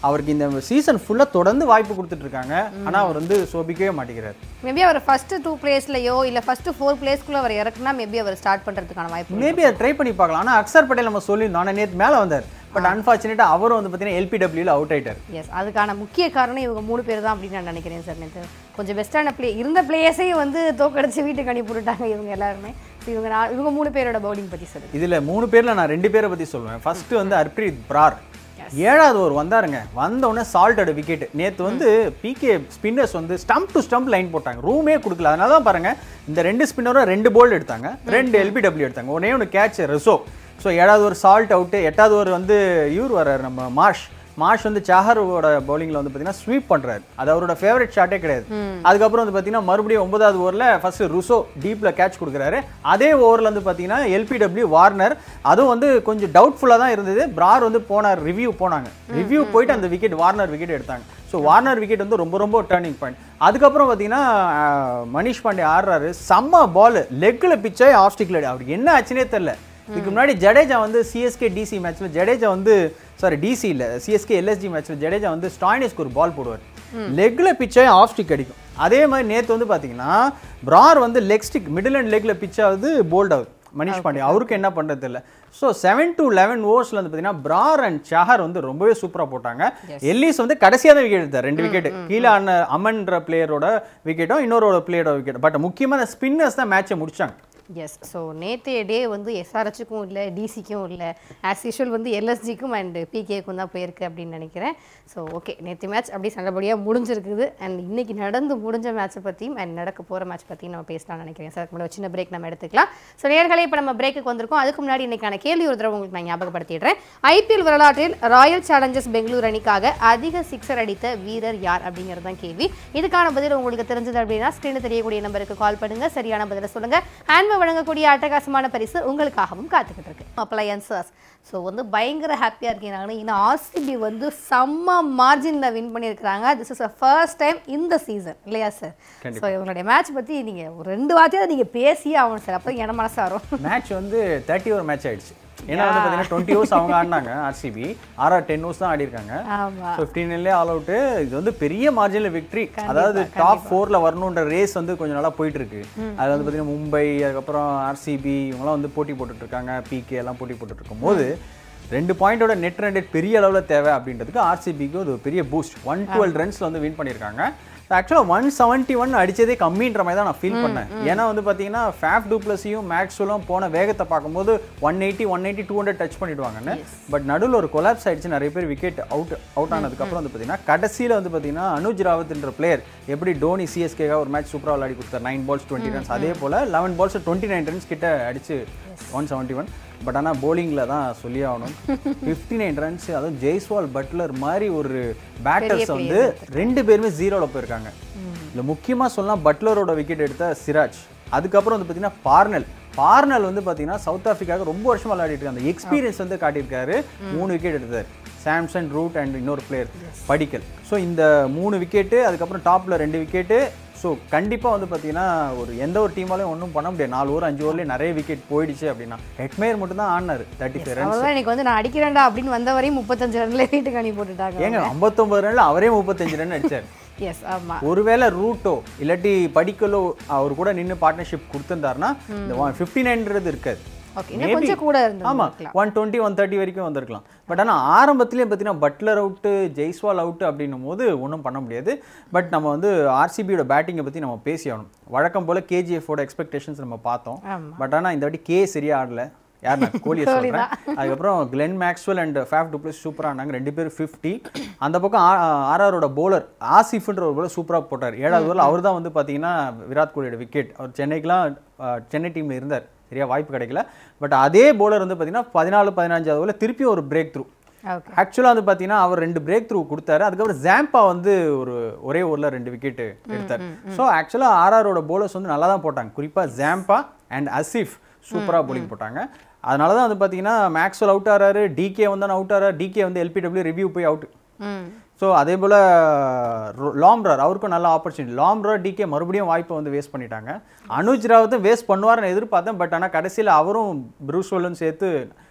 Speaker 2: அவருக்கு இந்த சீசன் ஃபுல்லாக தொடர்ந்து வாய்ப்பு கொடுத்துட்டு இருக்காங்க ஆனால் அவர் வந்து சோபிக்கவே மாட்டேங்கிறார்
Speaker 1: மேபி அவர் ஃபர்ஸ்ட் டூ பிளேஸ்லயோ இல்ல ஃபர்ஸ்ட் ஃபோர் பிளேஸ்க்குள்ள அவர் இறக்குனா மேபி அவர் ஸ்டார்ட் பண்றதுக்கான வாய்ப்பு
Speaker 2: மேபி அதை ட்ரை பண்ணி பார்க்கலாம் ஆனால் அக்ஷர் பட்டேல் நம்ம சொல்லியிருந்தோம் ஆனால் நேற்று மேலே வந்தார் பட் அன்ஃபார்ச்சுனேட்டாக அவரும் வந்து பார்த்தீங்கன்னா எல்பிடபிள்யூல அவுட் ஆயிட்டார்
Speaker 1: எஸ் அதுக்கான முக்கிய காரணம் இவங்க மூணு பேர் தான் அப்படின்னு நான் நினைக்கிறேன் சார் நேற்று கொஞ்சம் பெஸ்ட்டான பிளே இருந்த பிளேயர்ஸையும் வந்து தோக்கடிச்சு வீட்டுக்கு அனுப்பிவிட்டாங்க இவங்க எல்லாருமே So இவங்க நா- இவங்க மூணு பேரோட பவுலிங் பத்தி சொல்லுங்க
Speaker 2: இதுல மூணு பேர்ல நான் ரெண்டு பேரை பத்தி சொல்லுவேன் ஃபர்ஸ்ட் வந்து ஹர்ப்ரீத் பிரார் ஏழாவது ஒரு வந்தாருங்க வந்த உடனே சால்ட்டோட விக்கெட் நேத்து வந்து பிகே ஸ்பின்னர்ஸ் வந்து ஸ்டம்ப் டு ஸ்டம்ப் லைன் போட்டாங்க ரூமே கொடுக்கல அதனால தான் பாருங்க இந்த ரெண்டு ஸ்பின்னரும் ரெண்டு போல்டு எடுத்தாங்க ரெண்டு எல்பிடபிள்யூ எடுத்தாங்க ஒன்னே ஒன்று கேட்ச் ரெசோ ஸோ ஏழாவது ஒரு சால்ட் அவுட்டு எட்டாவது ஒரு வந்து இவர் வர்றாரு நம்ம மார்ஷ் மார்ஷ் வந்து சாஹரோட பவுலிங்ல வந்து பார்த்தீங்கன்னா ஸ்வீப் பண்றாரு அது அவரோட ஃபேவரட் ஷாட்டே கிடையாது அதுக்கப்புறம் வந்து பார்த்தீங்கன்னா மறுபடியும் ஒன்பதாவது ஓவரில் ஃபர்ஸ்ட் ருசோ டீப்ல கேட்ச் கொடுக்குறாரு அதே ஓவரில் வந்து பார்த்தீங்கன்னா எல்பிடபிள்யூ வார்னர் அதுவும் வந்து கொஞ்சம் டவுட்ஃபுல்லாக தான் இருந்தது பிரார் வந்து போனார் ரிவ்யூ போனாங்க ரிவ்யூ போயிட்டு அந்த விக்கெட் வார்னர் விக்கெட் எடுத்தாங்க ஸோ வார்னர் விக்கெட் வந்து ரொம்ப ரொம்ப டேர்னிங் பாயிண்ட் அதுக்கப்புறம் பார்த்தீங்கன்னா அஹ், மனிஷ் பாண்டே ஆடுறாரு செம்ம பால் லெக்கில் பிச்சை ஆஃப் ஸ்டிக்ல அவருக்கு என்ன ஆச்சுனே தெரில இதுக்கு முன்னாடி ஜடேஜா வந்து சிஎஸ்கே டிசி மேட்ச்ல ஜடேஜா வந்து சாரி டிசி இல்ல சிஎஸ்கே எல்எஸ்ஜி மேட்ச்ல ஜடேஜா வந்து ஸ்டாயினிஸ்க்கு ஒரு பால் போடுவார் லெக்ல பிச்சை ஆஃப் ஸ்டிக் அடிக்கும் அதே மாதிரி நேத்து வந்து பாத்தீங்கன்னா பிரார் வந்து லெக் ஸ்டிக் மிடில் அண்ட் லெக்ல பிச் ஆகுது போல்ட் ஆகுது மனிஷ் பாண்டே அவருக்கு என்ன பண்றது தெரியல ஸோ செவன் டு லெவன் ஓவர்ஸ்ல வந்து பார்த்தீங்கன்னா பிரார் அண்ட் சஹர் வந்து ரொம்பவே சூப்பராக போட்டாங்க எல்லிஸ் வந்து கடைசியாக தான் விக்கெட் எடுத்தார் ரெண்டு விக்கெட் கீழே அண்ண அமன்ற பிளேயரோட விக்கெட்டும் இன்னொரு பிளேயரோட விக்கெட் பட் முக்கியமான ஸ்பின்னர்ஸ் தான் மேட்சை முடிச்சாங்க
Speaker 1: எஸ் ஸோ நேற்றைய டே வந்து எஸ்ஆர்ஹெச்சுக்கும் இல்லை டிசிக்கும் இல்லை ஆஸ் யூஷுவல் வந்து எல்எஸ்ஜிக்கும் அண்ட் பிகேக்கும் தான் போயிருக்கு அப்படின்னு நினைக்கிறேன் ஸோ ஓகே நேற்று மேட்ச் அப்படி நல்லபடியாக முடிஞ்சிருக்குது அண்ட் இன்னைக்கு நடந்து முடிஞ்ச மேட்ச்சை பற்றியும் அண்ட் நடக்க போகிற மேட்ச் பற்றியும் நம்ம பேசலாம்னு நினைக்கிறேன் சார் அதுக்கு முன்னாடி ஒரு சின்ன பிரேக் நம்ம எடுத்துக்கலாம் ஸோ நேர்களே இப்போ நம்ம பிரேக்குக்கு வந்திருக்கோம் அதுக்கு முன்னாடி இன்னைக்கான கேள்வி ஒரு தடவை உங்களுக்கு நான் ஞாபகப்படுத்திடுறேன் ஐபிஎல் வரலாற்றில் ராயல் சேலஞ்சர்ஸ் பெங்களூர் அணிக்காக அதிக சிக்ஸர் அடித்த வீரர் யார் அப்படிங்கிறது தான் கேள்வி இதுக்கான பதில் உங்களுக்கு தெரிஞ்சது அப்படின்னா ஸ்க்ரீனில் தெரியக்கூடிய நம்பருக்கு கால் பண்ணுங்க சரியான பதிலை சொல்லுங்க ஹேண்ட்மே வழங்கக்கூடிய அட்டகாசமான பரிசு உங்களுக்காகவும் காத்துக்கிட்டு இருக்கு அப்ளையன்சஸ் ஸோ வந்து பயங்கர ஹாப்பியாக இருக்கீங்க இன்னும் ஆர்சிபி வந்து செம்ம மார்ஜினில் வின் பண்ணியிருக்கிறாங்க this is a first time இந்த சீசன் இல்லையா சார் ஸோ இவங்களுடைய மேட்ச் பற்றி நீங்கள் ஒரு ரெண்டு வார்த்தையாக நீங்கள் பேசியே ஆகணும் சார் அப்போ என மனசு வரும்
Speaker 2: மேட்ச் வந்து தேர்ட்டி ஓவர் மேட்ச் ஆயிடுச்சு ஏன்னா வந்து பார்த்தீங்கன்னா டுவெண்ட்டி ஓவர்ஸ் அவங்க ஆடினாங்க ஆர்சிபி ஆர்ஆர் டென் ஓவர்ஸ் தான் ஆடி இருக்காங்க
Speaker 1: ஆமாம்
Speaker 2: ஃபிஃப்டீன்லேயே ஆல் அவுட்டு இது வந்து பெரிய மார்ஜினில் விக்ட்ரி அதாவது டாப் ஃபோரில் வரணுன்ற ரேஸ் வந்து கொஞ்சம் நாளாக போயிட்டு இருக்கு அது வந்து பார்த்தீங்கன்னா மும்பை அதுக்கப்புறம் ஆர்சிபி இவங்கெல்லாம் வந்து போட்டி போட்டுட்டு இருக்காங்க பிகே எல்லாம் போட்டி போட்டுட்டு இருக்கும்போது ரெண்டு பாயிண்டோட நெட் ரன் ரேட் பெரிய அளவில் தேவை அப்படின்றதுக்கு ஆர்சிபிக்கு ஒரு பெரிய பூஸ்ட் ஒன் டுவெல் ரன்ஸில் வந்து வின் பண்ணியிருக்காங்க ஆக்சுவலாக ஒன் செவன்ட்டி ஒன் அடிச்சதே கம்மின்ற மாதிரி தான் நான் ஃபீல் பண்ணேன் ஏன்னா வந்து பார்த்தீங்கன்னா ஃபேஃப் டூப்ளஸையும் மேக்ஸ்வெலும் போன வேகத்தை பார்க்கும்போது one eighty one eighty two hundred touch பண்ணிடுவாங்கன்னு பட் நடுவில் ஒரு கொலாப்ஸ் ஆயிடுச்சு நிறைய பேர் விக்கெட் அவுட் அவுட் ஆனதுக்கப்புறம் வந்து பார்த்தீங்கன்னா கடைசியில் வந்து பார்த்தீங்கன்னா அனுஜ் ராவத்ன்ற பிளேயர் எப்படி டோனி சிஎஸ்கேக்காக ஒரு மேட்ச் சூப்பராக விளையாடி கொடுத்தார் நைன் பால்ஸ் டுவெண்ட்டி ரன்ஸ் அதே போல் eleven balls twenty nine runs கிட்ட அடிச்சு ஒன் செவன்ட்டி ஒன் பட் ஆனால் போலிங்கில் தான் சொல்லி ஆகணும் ஃபிஃப்டி நைன் ரன்ஸ் அதுவும் ஜெய்ஸ்வால் பட்லர் மாதிரி ஒரு பேட்டர்ஸ் வந்து ரெண்டு பேருமே ஜீரோவில் போயிருக்காங்க இதில் முக்கியமாக சொல்லலாம் பட்லரோட விக்கெட் எடுத்த சிராஜ் அதுக்கப்புறம் வந்து பார்த்தீங்கன்னா பார்னல் பார்னல் வந்து பார்த்தீங்கன்னா சவுத் ஆஃப்ரிக்காவுக்கு ரொம்ப வருஷமா விளையாடிட்டு இருக்காங்க அந்த எக்ஸ்பீரியன்ஸ் வந்து காட்டியிருக்காரு மூணு விக்கெட் எடுத்தார் சாம்சன் ரூட் அண்ட் இன்னொரு பிளேயர் படிக்கல் ஸோ இந்த மூணு விக்கெட்டு அதுக்கப்புறம் டாப்பில் ரெண்டு விக்கெட்டு ஸோ கண்டிப்பாக வந்து பார்த்தீங்கன்னா ஒரு எந்த ஒரு டீமாலையும் ஒன்றும் பண்ண முடியாது நாலு ஓவர் அஞ்சு ஓவர்லேயே நிறைய விக்கெட் போயிடுச்சு அப்படின்னா ஹெட்மேயர் மட்டும் தான் ஆடினார் தேர்ட்டி ஃபைவ் ரன்ஸ்
Speaker 1: அவ்வளோதான் இன்னைக்கு வந்து நான் அடிக்கிறேன்டா அப்படின்னு வந்த வரையும் முப்பத்தஞ்சு ரன்ல வீட்டுக்கு அனுப்பி போட்டுட்டாங்க
Speaker 2: ஏங்க ஐம்பத்தொம்பது ரன்ல அவரே முப்பத்தஞ்சு ரன் அடிச்சார்
Speaker 1: எஸ் ஆமா
Speaker 2: ஒருவேளை ரூட்டோ இல்லாட்டி படிக்கலோ அவர் கூட நின்று பார்ட்னர்ஷிப் கொடுத்துருந்தாருன்னா இந்த ஃபிஃப்டி நைன்றது இருக்காது
Speaker 1: ஓகே இன்னும் கொஞ்சம் கூட இருந்து
Speaker 2: ஆமா ஒன் டுவெண்ட்டி ஒன் தேர்ட்டி வரைக்கும் வந்திருக்கலாம் பட் ஆனால் ஆரம்பத்திலேயே பார்த்தீங்கன்னா பட்லர் அவுட்டு ஜெய்ஸ்வால் அவுட்டு அப்படின்னும் போது ஒன்றும் பண்ண முடியாது பட் நம்ம வந்து ஆர்சிபியோட பேட்டிங்கை பற்றி நம்ம பேசி ஆகணும் வழக்கம் போல் கேஜிஎஃபோட எக்ஸ்பெக்டேஷன்ஸ் நம்ம பார்த்தோம்
Speaker 1: ஆமா.
Speaker 2: பட் ஆனால் இந்த வாட்டி கே சரியா ஆடல யார் நான் கோலியை சொல்கிறேன் அதுக்கப்புறம் Glenn Maxwell and Faf du Plessis சூப்பராக ஆனாங்க ரெண்டு பேரும் ஃபிஃப்டி அந்த பக்கம் ஆர்ஆரோட bowler ஆசிஃப்ன்ற ஒரு bowler சூப்பராக போட்டார் ஏழாவது ஓவரில் அவர் தான் வந்து பார்த்தீங்கன்னா விராட் கோலியோட விக்கெட் அவர் சென்னைக்கெலாம் அஹ், சென்னை டீமில் இருந்தார் சரியா வாய்ப்பு கிடைக்கல பட் அதே bowler வந்து பார்த்தீங்கன்னா பதினாலு பதினஞ்சாவது ஓவரில் திருப்பி ஒரு பிரேக் த்ரூ
Speaker 1: ஓகே
Speaker 2: ஆக்சுவலாக வந்து பார்த்தீங்கன்னா அவர் ரெண்டு பிரேக் த்ரூ கொடுத்தாரு அதுக்கப்புறம் ஜாம்பா வந்து ஒரு ஒரே ஓவரில் ரெண்டு விக்கெட் எடுத்தார் ஸோ ஆக்சுவலாக ஆர்ஆரோட போலர்ஸ் வந்து நல்லா தான் போட்டாங்க குறிப்பாக ஜாம்பா அண்ட் அசிஃப் சூப்பராக bowling போட்டாங்க அதனால தான் வந்து பார்த்தீங்கன்னா மேக்ஸ்வெல் அவுட் ஆறாரு டிகே வந்து அவுட் ஆறாரு டிகே வந்து எல்பிடபிள்யூ ரிவ்யூ போய் அவுட்
Speaker 1: ம்
Speaker 2: ஸோ அதே போல் லாம்ரார் அவருக்கும் நல்ல ஆப்பர்ச்சுனிட்டி லாம்ரார் டிகே மறுபடியும் வாய்ப்பை வந்து வேஸ்ட் பண்ணிட்டாங்க அனுஜ் ராவத்தும் வேஸ்ட் பண்ணுவார்னு எதிர்பார்த்தேன் பட் ஆனால் கடைசியில் அவரும் ப்ரூஸ்வலும் சேர்த்து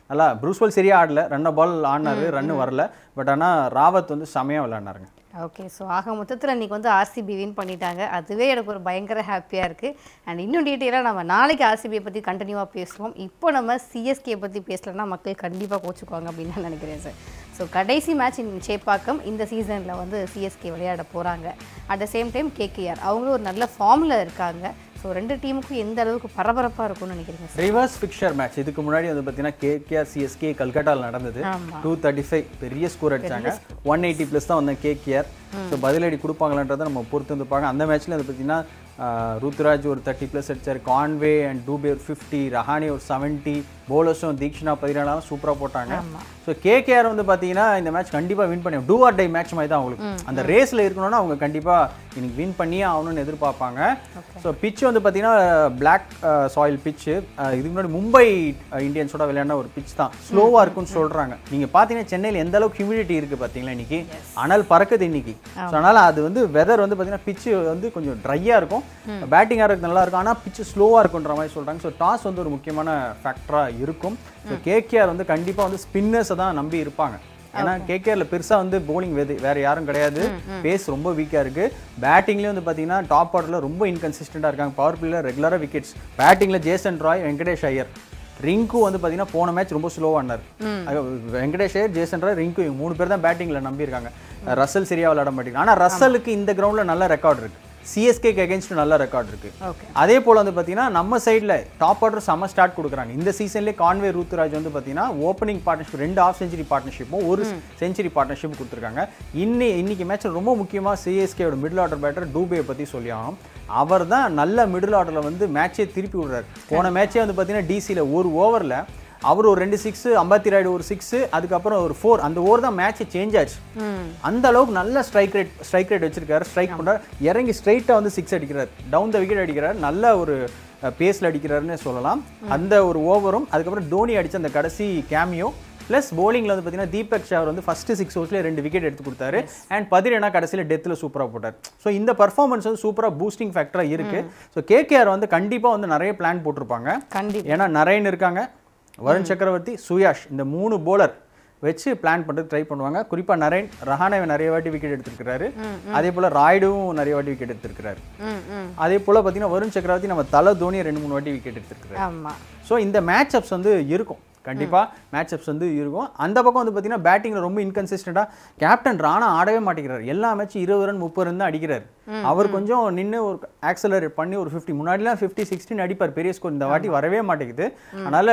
Speaker 2: நல்லா ப்ரூஸ்வெல் சரியா ஆடல ரன்ன பால் ஆடினாரு ரன்னு வரல பட் ஆனா ராவத் வந்து செமையா விளையாடினாருங்க
Speaker 1: ஓகே ஸோ ஆக மொத்தத்தில் இன்னைக்கு வந்து ஆர்சிபி வின் பண்ணிட்டாங்க அதுவே எனக்கு ஒரு பயங்கர ஹாப்பியாக இருக்குது அண்ட் இன்னும் டீட்டெயிலாக நம்ம நாளைக்கு ஆர்சிபியை பற்றி கண்டினியூவாக பேசுவோம் இப்போ நம்ம சிஎஸ்கே பற்றி பேசலன்னா மக்கள் கண்டிப்பாக கோச்சுக்குவாங்க அப்படின்னு நான் நினைக்கிறேன் சார் ஸோ கடைசி மேட்ச் இன் சேப்பாக்கம் இந்த சீசனில் வந்து சிஎஸ்கே விளையாட போகிறாங்க at the same time KKR அவங்களும் ஒரு நல்ல ஃபார்மில் இருக்காங்க ஸோ ரெண்டு டீமுக்கும் எந்த அளவுக்கு பரபரப்பாக இருக்கும்னு நினைக்கிறீங்க சார்
Speaker 2: ரிவர்ஸ் ஃபிக்சர் மேட்ச் இதுக்கு முன்னாடி வந்து பார்த்தீங்கன்னா கேகேஆர் சிஎஸ்கே கல்கட்டாவில் நடந்தது
Speaker 1: ஆமா.
Speaker 2: டூ தேர்ட்டி ஃபைவ் பெரிய ஸ்கோர் அடிச்சாங்க ஒன் எயிட்டி ப்ளஸ் தான் வந்தேன் கேகேஆர் ஸோ பதிலடி கொடுப்பாங்களான்றதை நம்ம பொறுத்து வந்து பார்க்க அந்த மேட்ச்ல வந்து பார்த்தீங்கன்னா ஆஹ், ருத்துராஜ் ஒரு தேர்ட்டி ப்ளஸ் அடிச்சார் கான்வே அண்ட் டூபே ஒரு ஃபிஃப்டி ரஹானி ஒரு செவன்ட்டி போலர்ஸும் தீக்ஷனா பதினாலாம் சூப்பராக போட்டாங்க ஸோ கேகேஆர் வந்து பார்த்தீங்கன்னா இந்த மேட்ச் கண்டிப்பாக வின் பண்ணி டூ ஆர் டை மேட்ச் மாதிரி தான் அவங்களுக்கு அந்த ரேஸில் இருக்கணும்னா அவங்க கண்டிப்பாக இன்னைக்கு வின் பண்ணியே ஆகணும்னு எதிர்பார்ப்பாங்க ஸோ பிச் வந்து பார்த்தீங்கன்னா பிளாக் சாயில் பிச்சு இதுக்கு முன்னாடி மும்பை இந்தியன்ஸோட விளையாடின ஒரு பிச் தான் ஸ்லோவாக இருக்கும்னு சொல்கிறாங்க நீங்கள் பார்த்தீங்கன்னா சென்னையில் எந்த அளவுக்கு ஹியூமிடிட்டி இருக்குது பார்த்தீங்களா இன்னைக்கு அனல் பறக்குது இன்னைக்கு ஸோ அதனால் அது வந்து வெதர் வந்து பார்த்தீங்கன்னா பிச்சு வந்து கொஞ்சம் ட்ரையாக இருக்கும் பேட்டிங் ஆடுறதுக்கு நல்லா இருக்கும் ஆனால் பிச்சு ஸ்லோவாக இருக்குன்ற மாதிரி சொல்கிறாங்க ஸோ டாஸ் வந்து ஒரு முக்கியமான ஃபேக்டராக இருக்கும் ஸோ கேகேஆர் வந்து கண்டிப்பாக வந்து ஸ்பின்னர்ஸை தான் நம்பி இருப்பாங்க ஏன்னா கேகேஆர்ல பெருசா வந்து போலிங் வேது வேற யாரும் கிடையாது பேஸ் ரொம்ப வீக்கா இருக்கு பேட்டிங்லயும் வந்து பாத்தீங்கன்னா டாப் ஆர்டர்ல ரொம்ப இன்கன்சிஸ்டண்டா இருக்காங்க பவர் பிளேல ரெகுலரா விக்கெட்ஸ் பேட்டிங்ல ஜேசன் ராய் வெங்கடேஷ் ஐயர் ரிங்கு வந்து பாத்தீங்கன்னா போன மேட்ச் ரொம்ப ஸ்லோவா ஆனார் வெங்கடேஷ் ஐயர் ஜேசன் ராய் ரிங்கு இவங்க மூணு பேர் தான் பேட்டிங்ல நம்பி இருக்காங்க ரசல் சரியா விளையாட மாட்டேங்கிறாங்க ஆனா ரசலுக்கு இந்த கிரவுண்ட்ல நல்ல ரெக்கார்ட் இருக்கு சிஎஸ்கேக்கு அகேன்ஸ்ட் நல்ல ரெக்கார்ட் இருக்கு
Speaker 1: ஓகே
Speaker 2: அதே போல் வந்து பார்த்தீங்கன்னா நம்ம சைடில் டாப் ஆர்டர் செம்ம ஸ்டார்ட் கொடுக்குறாங்க இந்த சீசன்லேயே கான்வே ரூத்துராஜ் வந்து பார்த்தீங்கன்னா ஓப்பனிங் பார்ட்னர்ஷிப் ரெண்டு ஆஃப் செஞ்சுரி பார்ட்னர்ஷிப்பும் ஒரு செஞ்சுரி பார்ட்னர்ஷிப் கொடுத்துருக்காங்க இன்னி இன்னைக்கு மேட்ச் ரொம்ப முக்கியமாக சிஎஸ்கேயோட மிடில் ஆர்டர் பேட்டர் டூபேயை பற்றி சொல்லி ஆகணும் அவர் தான் நல்ல மிடில் ஆர்டரில் வந்து மேட்சே திருப்பி விடுறாரு போன மேட்சே வந்து பார்த்தீங்கன்னா டிசியில் ஒரு ஓவரில் அவர் ஒரு ரெண்டு சிக்ஸ் அம்பத்தி ராய்டு ஒரு சிக்ஸ் அதுக்கப்புறம் ஒரு ஃபோர் அந்த ஓவர் தான் மேட்ச் சேஞ்ச் ஆச்சு அந்த அளவுக்கு நல்ல ஸ்ட்ரைக் ரேட் ஸ்ட்ரைக் ரேட் வச்சிருக்காரு ஸ்ட்ரைக் பண்றாரு இறங்கி ஸ்ட்ரைட்டாக வந்து சிக்ஸ் அடிக்கிறார் டவுன் த விக்கெட் அடிக்கிறார் நல்ல ஒரு பேஸில் அடிக்கிறாருன்னு சொல்லலாம் அந்த ஒரு ஓவரும் அதுக்கப்புறம் தோனி அடிச்ச அந்த கடைசி கேமியோ ப்ளஸ் bowlingல வந்து பார்த்தீங்கன்னா தீபக் ஷாவர் வந்து ஃபர்ஸ்ட் சிக்ஸ் ஓவர்ஸ்லேயே ரெண்டு விக்கெட் எடுத்து கொடுத்தாரு அண்ட் பதிரேனா கடைசியில் டெத்தில் சூப்பராக போட்டார் ஸோ இந்த பர்ஃபார்மன்ஸ் வந்து சூப்பராக பூஸ்டிங் ஃபேக்டராக இருக்கு ஸோ கேகேஆர் வந்து கண்டிப்பாக வந்து நிறைய பிளான் போட்டிருப்பாங்க
Speaker 1: கண்டிப்பா
Speaker 2: ஏன்னா நரேன் இருக்காங்க வருண் சக்கரவர்த்தி சுயாஷ் இந்த மூணு போலர் வச்சு பிளான் பண்ணுறது ட்ரை பண்ணுவாங்க குறிப்பாக நரேன் ரஹானேவை நிறைய வாட்டி விக்கெட் எடுத்திருக்கிறாரு அதே போல் ராய்டுவும் நிறைய வாட்டி விக்கெட் எடுத்திருக்கிறாரு
Speaker 1: ம் ம்
Speaker 2: அதே போல் பார்த்தீங்கன்னா வருண் சக்கரவர்த்தி நம்ம தலை தோனி ரெண்டு மூணு வாட்டி விக்கெட் எடுத்திருக்கிறாரு
Speaker 1: ஆமா
Speaker 2: ஸோ இந்த மேட்ச் அப்ஸ் வந்து இருக்கும் கண்டிப்பாக மேட்ச் அப்ஸ் வந்து இருக்கும் அந்த பக்கம் வந்து பார்த்தீங்கன்னா பேட்டிங்கில் ரொம்ப இன்கன்சிஸ்டண்டாக கேப்டன் ராணா ஆடவே மாட்டேங்கிறார் எல்லா மேட்சும் இருபது ரன் முப்பது ரன் தான் அடிக்கிறார் அவர் கொஞ்சம் நின்று ஒரு ஆக்சலரேட் பண்ணி ஒரு ஃபிஃப்டி முன்னாடிலாம் ஃபிஃப்டி சிக்ஸ்டின் அடிப்பார் பெரிய ஸ்கோர் இந்த வாட்டி வரவே மாட்டேங்குது அதனால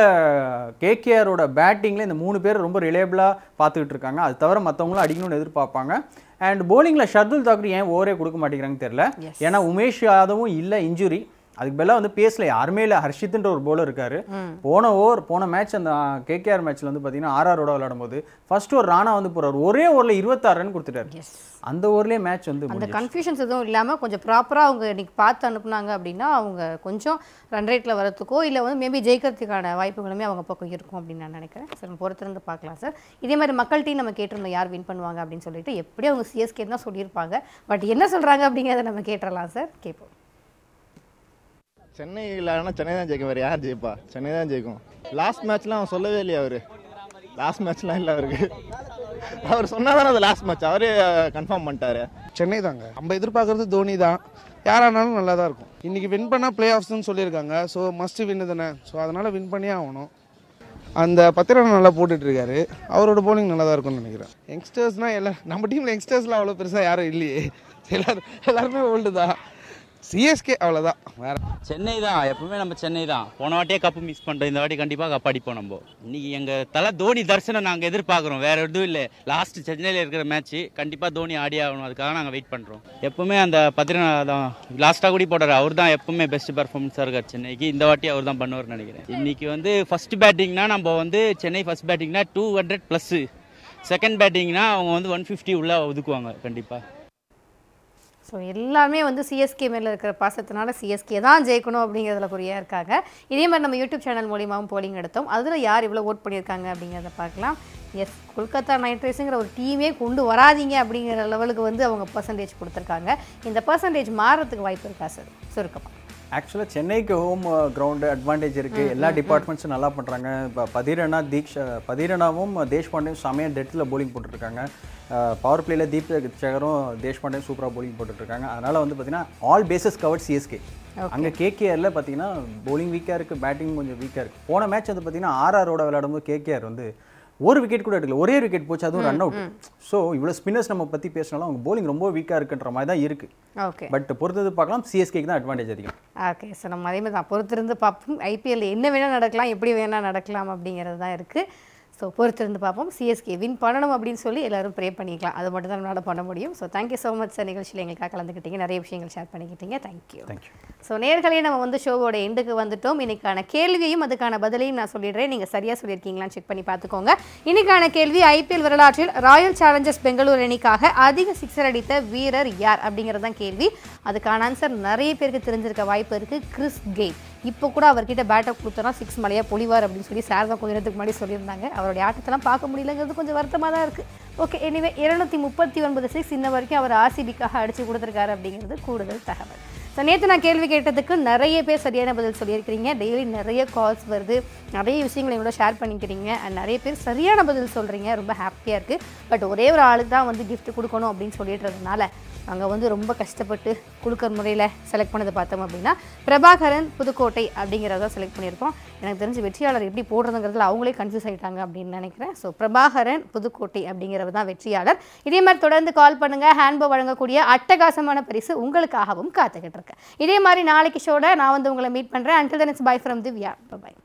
Speaker 2: கேகேஆரோட பேட்டிங்கில் இந்த மூணு பேர் ரொம்ப ரிலேபிளாக பார்த்துக்கிட்டு இருக்காங்க அது தவிர மற்றவங்களும் அடிக்கணும்னு எதிர்பார்ப்பாங்க அண்ட் போலிங்கில் ஷர்துல் தாக்கூர் ஏன் ஓவரே கொடுக்க மாட்டேங்கிறாங்கன்னு தெரியல
Speaker 1: Yes.
Speaker 2: ஏன்னா உமேஷ் யாதவும் இல்லை இன்ஜுரி அதுக்கு பதிலாக வந்து பேசல யாருமே இல்லை ஹர்ஷித்ன்ற ஒரு bowler இருக்காரு போன ஓவர் போன மேட்ச் அந்த கேகேஆர் மேட்ச்ல வந்து பார்த்தீங்கன்னா ஆர்ஆரோட விளையாடும் போது ஃபர்ஸ்ட் ஒரு ராணா வந்து போறாரு ஒரே ஓவரில் இருபத்தாறு ரன் கொடுத்துட்டாரு
Speaker 1: எஸ்
Speaker 2: அந்த ஓவர்லேயே மேட்ச் வந்து
Speaker 1: அந்த
Speaker 2: முடிஞ்சுச்சு.
Speaker 1: கன்ஃபியூஷன்ஸ் எதுவும் இல்லாமல் கொஞ்சம் ப்ராப்பராக அவங்க இன்னைக்கு பார்த்து அனுப்புனாங்க அப்படின்னா அவங்க கொஞ்சம் ரன் ரேட்டில் வரத்துக்கோ இல்லை வந்து மேபி ஜெயிக்கிறதுக்கான வாய்ப்புகளுமே அவங்க பக்கம் இருக்கும் அப்படின்னு நான் நினைக்கிறேன் சார் நம்ம பொறுத்திருந்து பார்க்கலாம் சார் இதே மாதிரி மக்கள்கிட்டையும் நம்ம கேட்டிருந்தோம் யார் வின் பண்ணுவாங்க அப்படின்னு சொல்லிட்டு எப்படியும் அவங்க சிஎஸ்கே தான் சொல்லியிருப்பாங்க பட் என்ன சொல்கிறாங்க அப்படிங்கிறத நம்ம கேட்டுறலாம் சார் கேட்போம்
Speaker 4: சென்னை இல்லைன்னா சென்னை தான் ஜெயிக்கும் வேறு யார் ஜெயிப்பா சென்னை தான் ஜெயிக்கும் லாஸ்ட் மேட்ச்லாம் அவன் சொல்லவே இல்லையா அவரு லாஸ்ட் மேட்ச்லாம் இல்லை அவருக்கு அவர் சொன்னா தானே அது லாஸ்ட் மேட்ச் அவரே கன்ஃபார்ம் பண்ணிட்டாரு
Speaker 5: சென்னை தாங்க நம்ம எதிர்பார்க்கறது தோனி தான் யாரானாலும் நல்லா தான் இருக்கும் இன்னைக்கு வின் பண்ணால் பிளே ஆஃப்ஸ்னு சொல்லியிருக்காங்க ஸோ மஸ்ட் வின்னு தானே ஸோ அதனால் வின் பண்ணியே ஆகணும் அந்த பத்திரம் நல்லா போட்டுட்டு இருக்காரு அவரோட போலிங் நல்லா தான் இருக்கும்னு நினைக்கிறேன் யங்ஸ்டர்ஸ்னால் எல்லாம் நம்ம டீமில் யங்ஸ்டர்ஸ்லாம் அவ்வளோ பெருசாக யாரும் இல்லையே எல்லாரும் எல்லாருமே ஓல்டு தான் சிஎஸ்கே அவ்வளோதான் வேற
Speaker 6: சென்னை தான் எப்பவுமே நம்ம சென்னை தான் போன வாட்டியே கப்பு மிஸ் பண்ணிட்டோம் இந்த வாட்டி கண்டிப்பாக கப் அடிப்போம் நம்ம இன்னைக்கு எங்கள் தலை தோனி தரிசனம் நாங்கள் எதிர்பார்க்குறோம் வேற எதுவும் இல்லை லாஸ்ட் சென்னையில் இருக்கிற மேட்ச் கண்டிப்பாக தோனி ஆடி ஆகணும் அதுக்காக நாங்கள் வெயிட் பண்ணுறோம் எப்பவுமே அந்த பத்திரனா தான் லாஸ்ட்டாக கூட போடுறாரு அவர் தான் எப்பவுமே பெஸ்ட் பர்ஃபார்மன்ஸாக இருக்கார் சென்னைக்கு இந்த வாட்டி அவர் தான் பண்ணுவார்னு நினைக்கிறேன் இன்னைக்கு வந்து ஃபர்ஸ்ட் பேட்டிங்னா நம்ம வந்து சென்னை ஃபர்ஸ்ட் பேட்டிங்னா டூ ஹண்ட்ரட் ப்ளஸ் செகண்ட் பேட்டிங்னா அவங்க வந்து ஒன் ஃபிஃப்டி உள்ள ஒதுக்குவாங்க கண்டிப்பாக
Speaker 1: ஸோ எல்லாமே வந்து சிஎஸ்கே மேலே இருக்கிற பாசத்தினால சிஎஸ்கே தான் ஜெயிக்கணும் அப்படிங்கிறதுல குறியாக இருக்காங்க இதே மாதிரி நம்ம யூடியூப் சேனல் மூலியமாகவும் போலிங் எடுத்தோம் அதில் யார் இவ்வளோ ஓட் பண்ணியிருக்காங்க அப்படிங்கிறத பார்க்கலாம் எஸ் கொல்கத்தா நைட் ரைஸுங்கிற ஒரு டீமே கொண்டு வராதீங்க அப்படிங்கிற லெவலுக்கு வந்து அவங்க பர்சன்டேஜ் கொடுத்துருக்காங்க இந்த பர்சன்டேஜ் மாறத்துக்கு வாய்ப்பு இருக்கா சார் சுருக்கமாக
Speaker 2: ஆக்சுவலாக சென்னைக்கு ஹோம் கிரவுண்டு அட்வான்டேஜ் இருக்குது எல்லா டிபார்ட்மெண்ட்ஸும் நல்லா பண்ணுறாங்க இப்போ பதிரனா தீக்ஷா பதிரனாவும் தேஷ்பாண்டேயும் செமையாக டெத்தில் போலிங் போட்டுட்ருக்காங்க பவர் பிளேயில் தீப் சேகரும் தேஷ்பாண்டேயும் சூப்பராக போலிங் போட்டுட்ருக்காங்க அதனால் வந்து பார்த்தீங்கன்னா ஆல் பேசஸ் கவர்ட் சிஎஸ்கே அங்கே கேகேஆரில் பார்த்தீங்கன்னா போலிங் வீக்காக இருக்குது பேட்டிங் கொஞ்சம் வீக்காக இருக்குது போன மேட்ச் வந்து பார்த்தீங்கன்னா ஆர்ஆரோட விளையாடும்போது கேகேஆர் வந்து ஒரு விக்கெட் கூட எடுக்கல ஒரே விக்கெட் போச்சு அதுவும் ரன் அவுட் ஸோ இவ்வளோ ஸ்பின்னர்ஸ் நம்ம பற்றி பேசினாலும் அவங்க போலிங் ரொம்ப வீக்காக இருக்குன்ற மாதிரி தான் இருக்குது
Speaker 1: ஓகே
Speaker 2: பட் பொறுத்தது பார்க்கலாம் சிஎஸ்கேக்கு தான் அட்வான்டேஜ் அதிகம்
Speaker 1: ஓகே ஸோ நம்ம அதே மாதிரி தான் பொறுத்திருந்து பார்ப்போம் ஐபிஎல் என்ன வேணால் நடக்கலாம் எப்படி வேணால் நடக்கலாம் அப்படிங்கிறது தான் இருக்குது ஸோ பொறுத்திருந்து பார்ப்போம் சிஎஸ்கே வின் பண்ணணும் அப்படின்னு சொல்லி எல்லாரும் ப்ரே பண்ணிக்கலாம் அது மட்டும் தான் நம்மளால் பண்ண முடியும் so thank you so much sir நிகழ்ச்சியில் எங்களுக்காக கலந்துக்கிட்டீங்க நிறைய விஷயங்கள் ஷேர் பண்ணிக்கிட்டீங்க தேங்க்யூ
Speaker 2: தேங்க்யூ
Speaker 1: ஸோ நேர்களே நம்ம வந்து ஷோவோட எண்டுக்கு வந்துட்டோம் இன்னைக்கான கேள்வியையும் அதுக்கான பதிலையும் நான் சொல்லிடுறேன் நீங்கள் சரியாக சொல்லியிருக்கீங்களான்னு செக் பண்ணி பார்த்துக்கோங்க இன்னைக்கான கேள்வி ஐபிஎல் வரலாற்றில் ராயல் சேலஞ்சர்ஸ் பெங்களூர் அணிக்காக அதிக சிக்ஸர் அடித்த வீரர் யார் அப்படிங்கிறது தான் கேள்வி அதுக்கான ஆன்சர் நிறைய பேருக்கு தெரிஞ்சிருக்க வாய்ப்பு இருக்குது கிறிஸ் கெயில் இப்போ கூட அவர்கிட்ட பேட்டை கொடுத்தோன்னா சிக்ஸ் மலையாக பொழிவார் அப்படின்னு சொல்லி சார் தான் கொஞ்ச நேரத்துக்கு முன்னாடி சொல்லியிருந்தாங்க அவருடைய ஆட்டத்தெல்லாம் பார்க்க முடியலங்கிறது கொஞ்சம் வருத்தமாக தான் இருக்குது ஓகே எனிவே இருநூத்தி முப்பத்தி ஒன்பது சிக்ஸ் இன்ன வரைக்கும் அவர் ஆர்சிபிக்காக அடிச்சு கொடுத்துருக்காரு அப்படிங்கிறது கூடுதல் தகவல் ஸோ நேற்று நான் கேள்வி கேட்டதுக்கு நிறைய பேர் சரியான பதில் சொல்லியிருக்கிறீங்க டெய்லி நிறைய கால்ஸ் வருது நிறைய விஷயங்களை எங்களோட ஷேர் பண்ணிக்கிறீங்க and நிறைய பேர் சரியான பதில் சொல்கிறீங்க ரொம்ப ஹாப்பியாக இருக்குது பட் ஒரே ஒரு ஆளுக்கு தான் வந்து gift கொடுக்கணும் அப்படின்னு சொல்லிடுறதுனால அங்கே வந்து ரொம்ப கஷ்டப்பட்டு கொடுக்குற முறையில் செலக்ட் பண்ணதை பார்த்தோம் அப்படின்னா பிரபாகரன் புதுக்கோட்டை அப்படிங்கிறத செலக்ட் பண்ணியிருக்கோம் எனக்கு தெரிஞ்சு வெற்றியாளர் எப்படி போடுறதுங்கிறதுல அவங்களே கன்ஃபியூஸ் ஆயிட்டாங்க அப்படின்னு நினைக்கிறேன் ஸோ பிரபாகரன் புதுக்கோட்டை அப்படிங்கிறவர் தான் வெற்றியாளர் இதே மாதிரி தொடர்ந்து கால் பண்ணுங்கள் ஹேண்ட்போ வழங்கக்கூடிய அட்டகாசமான பரிசு உங்களுக்காகவும் காத்துக்கிட்டு இருக்கேன் இதே மாதிரி நாளைக்கு ஷோட நான் வந்து உங்களை மீட் பண்ணுறேன் until then it's bye from Divya by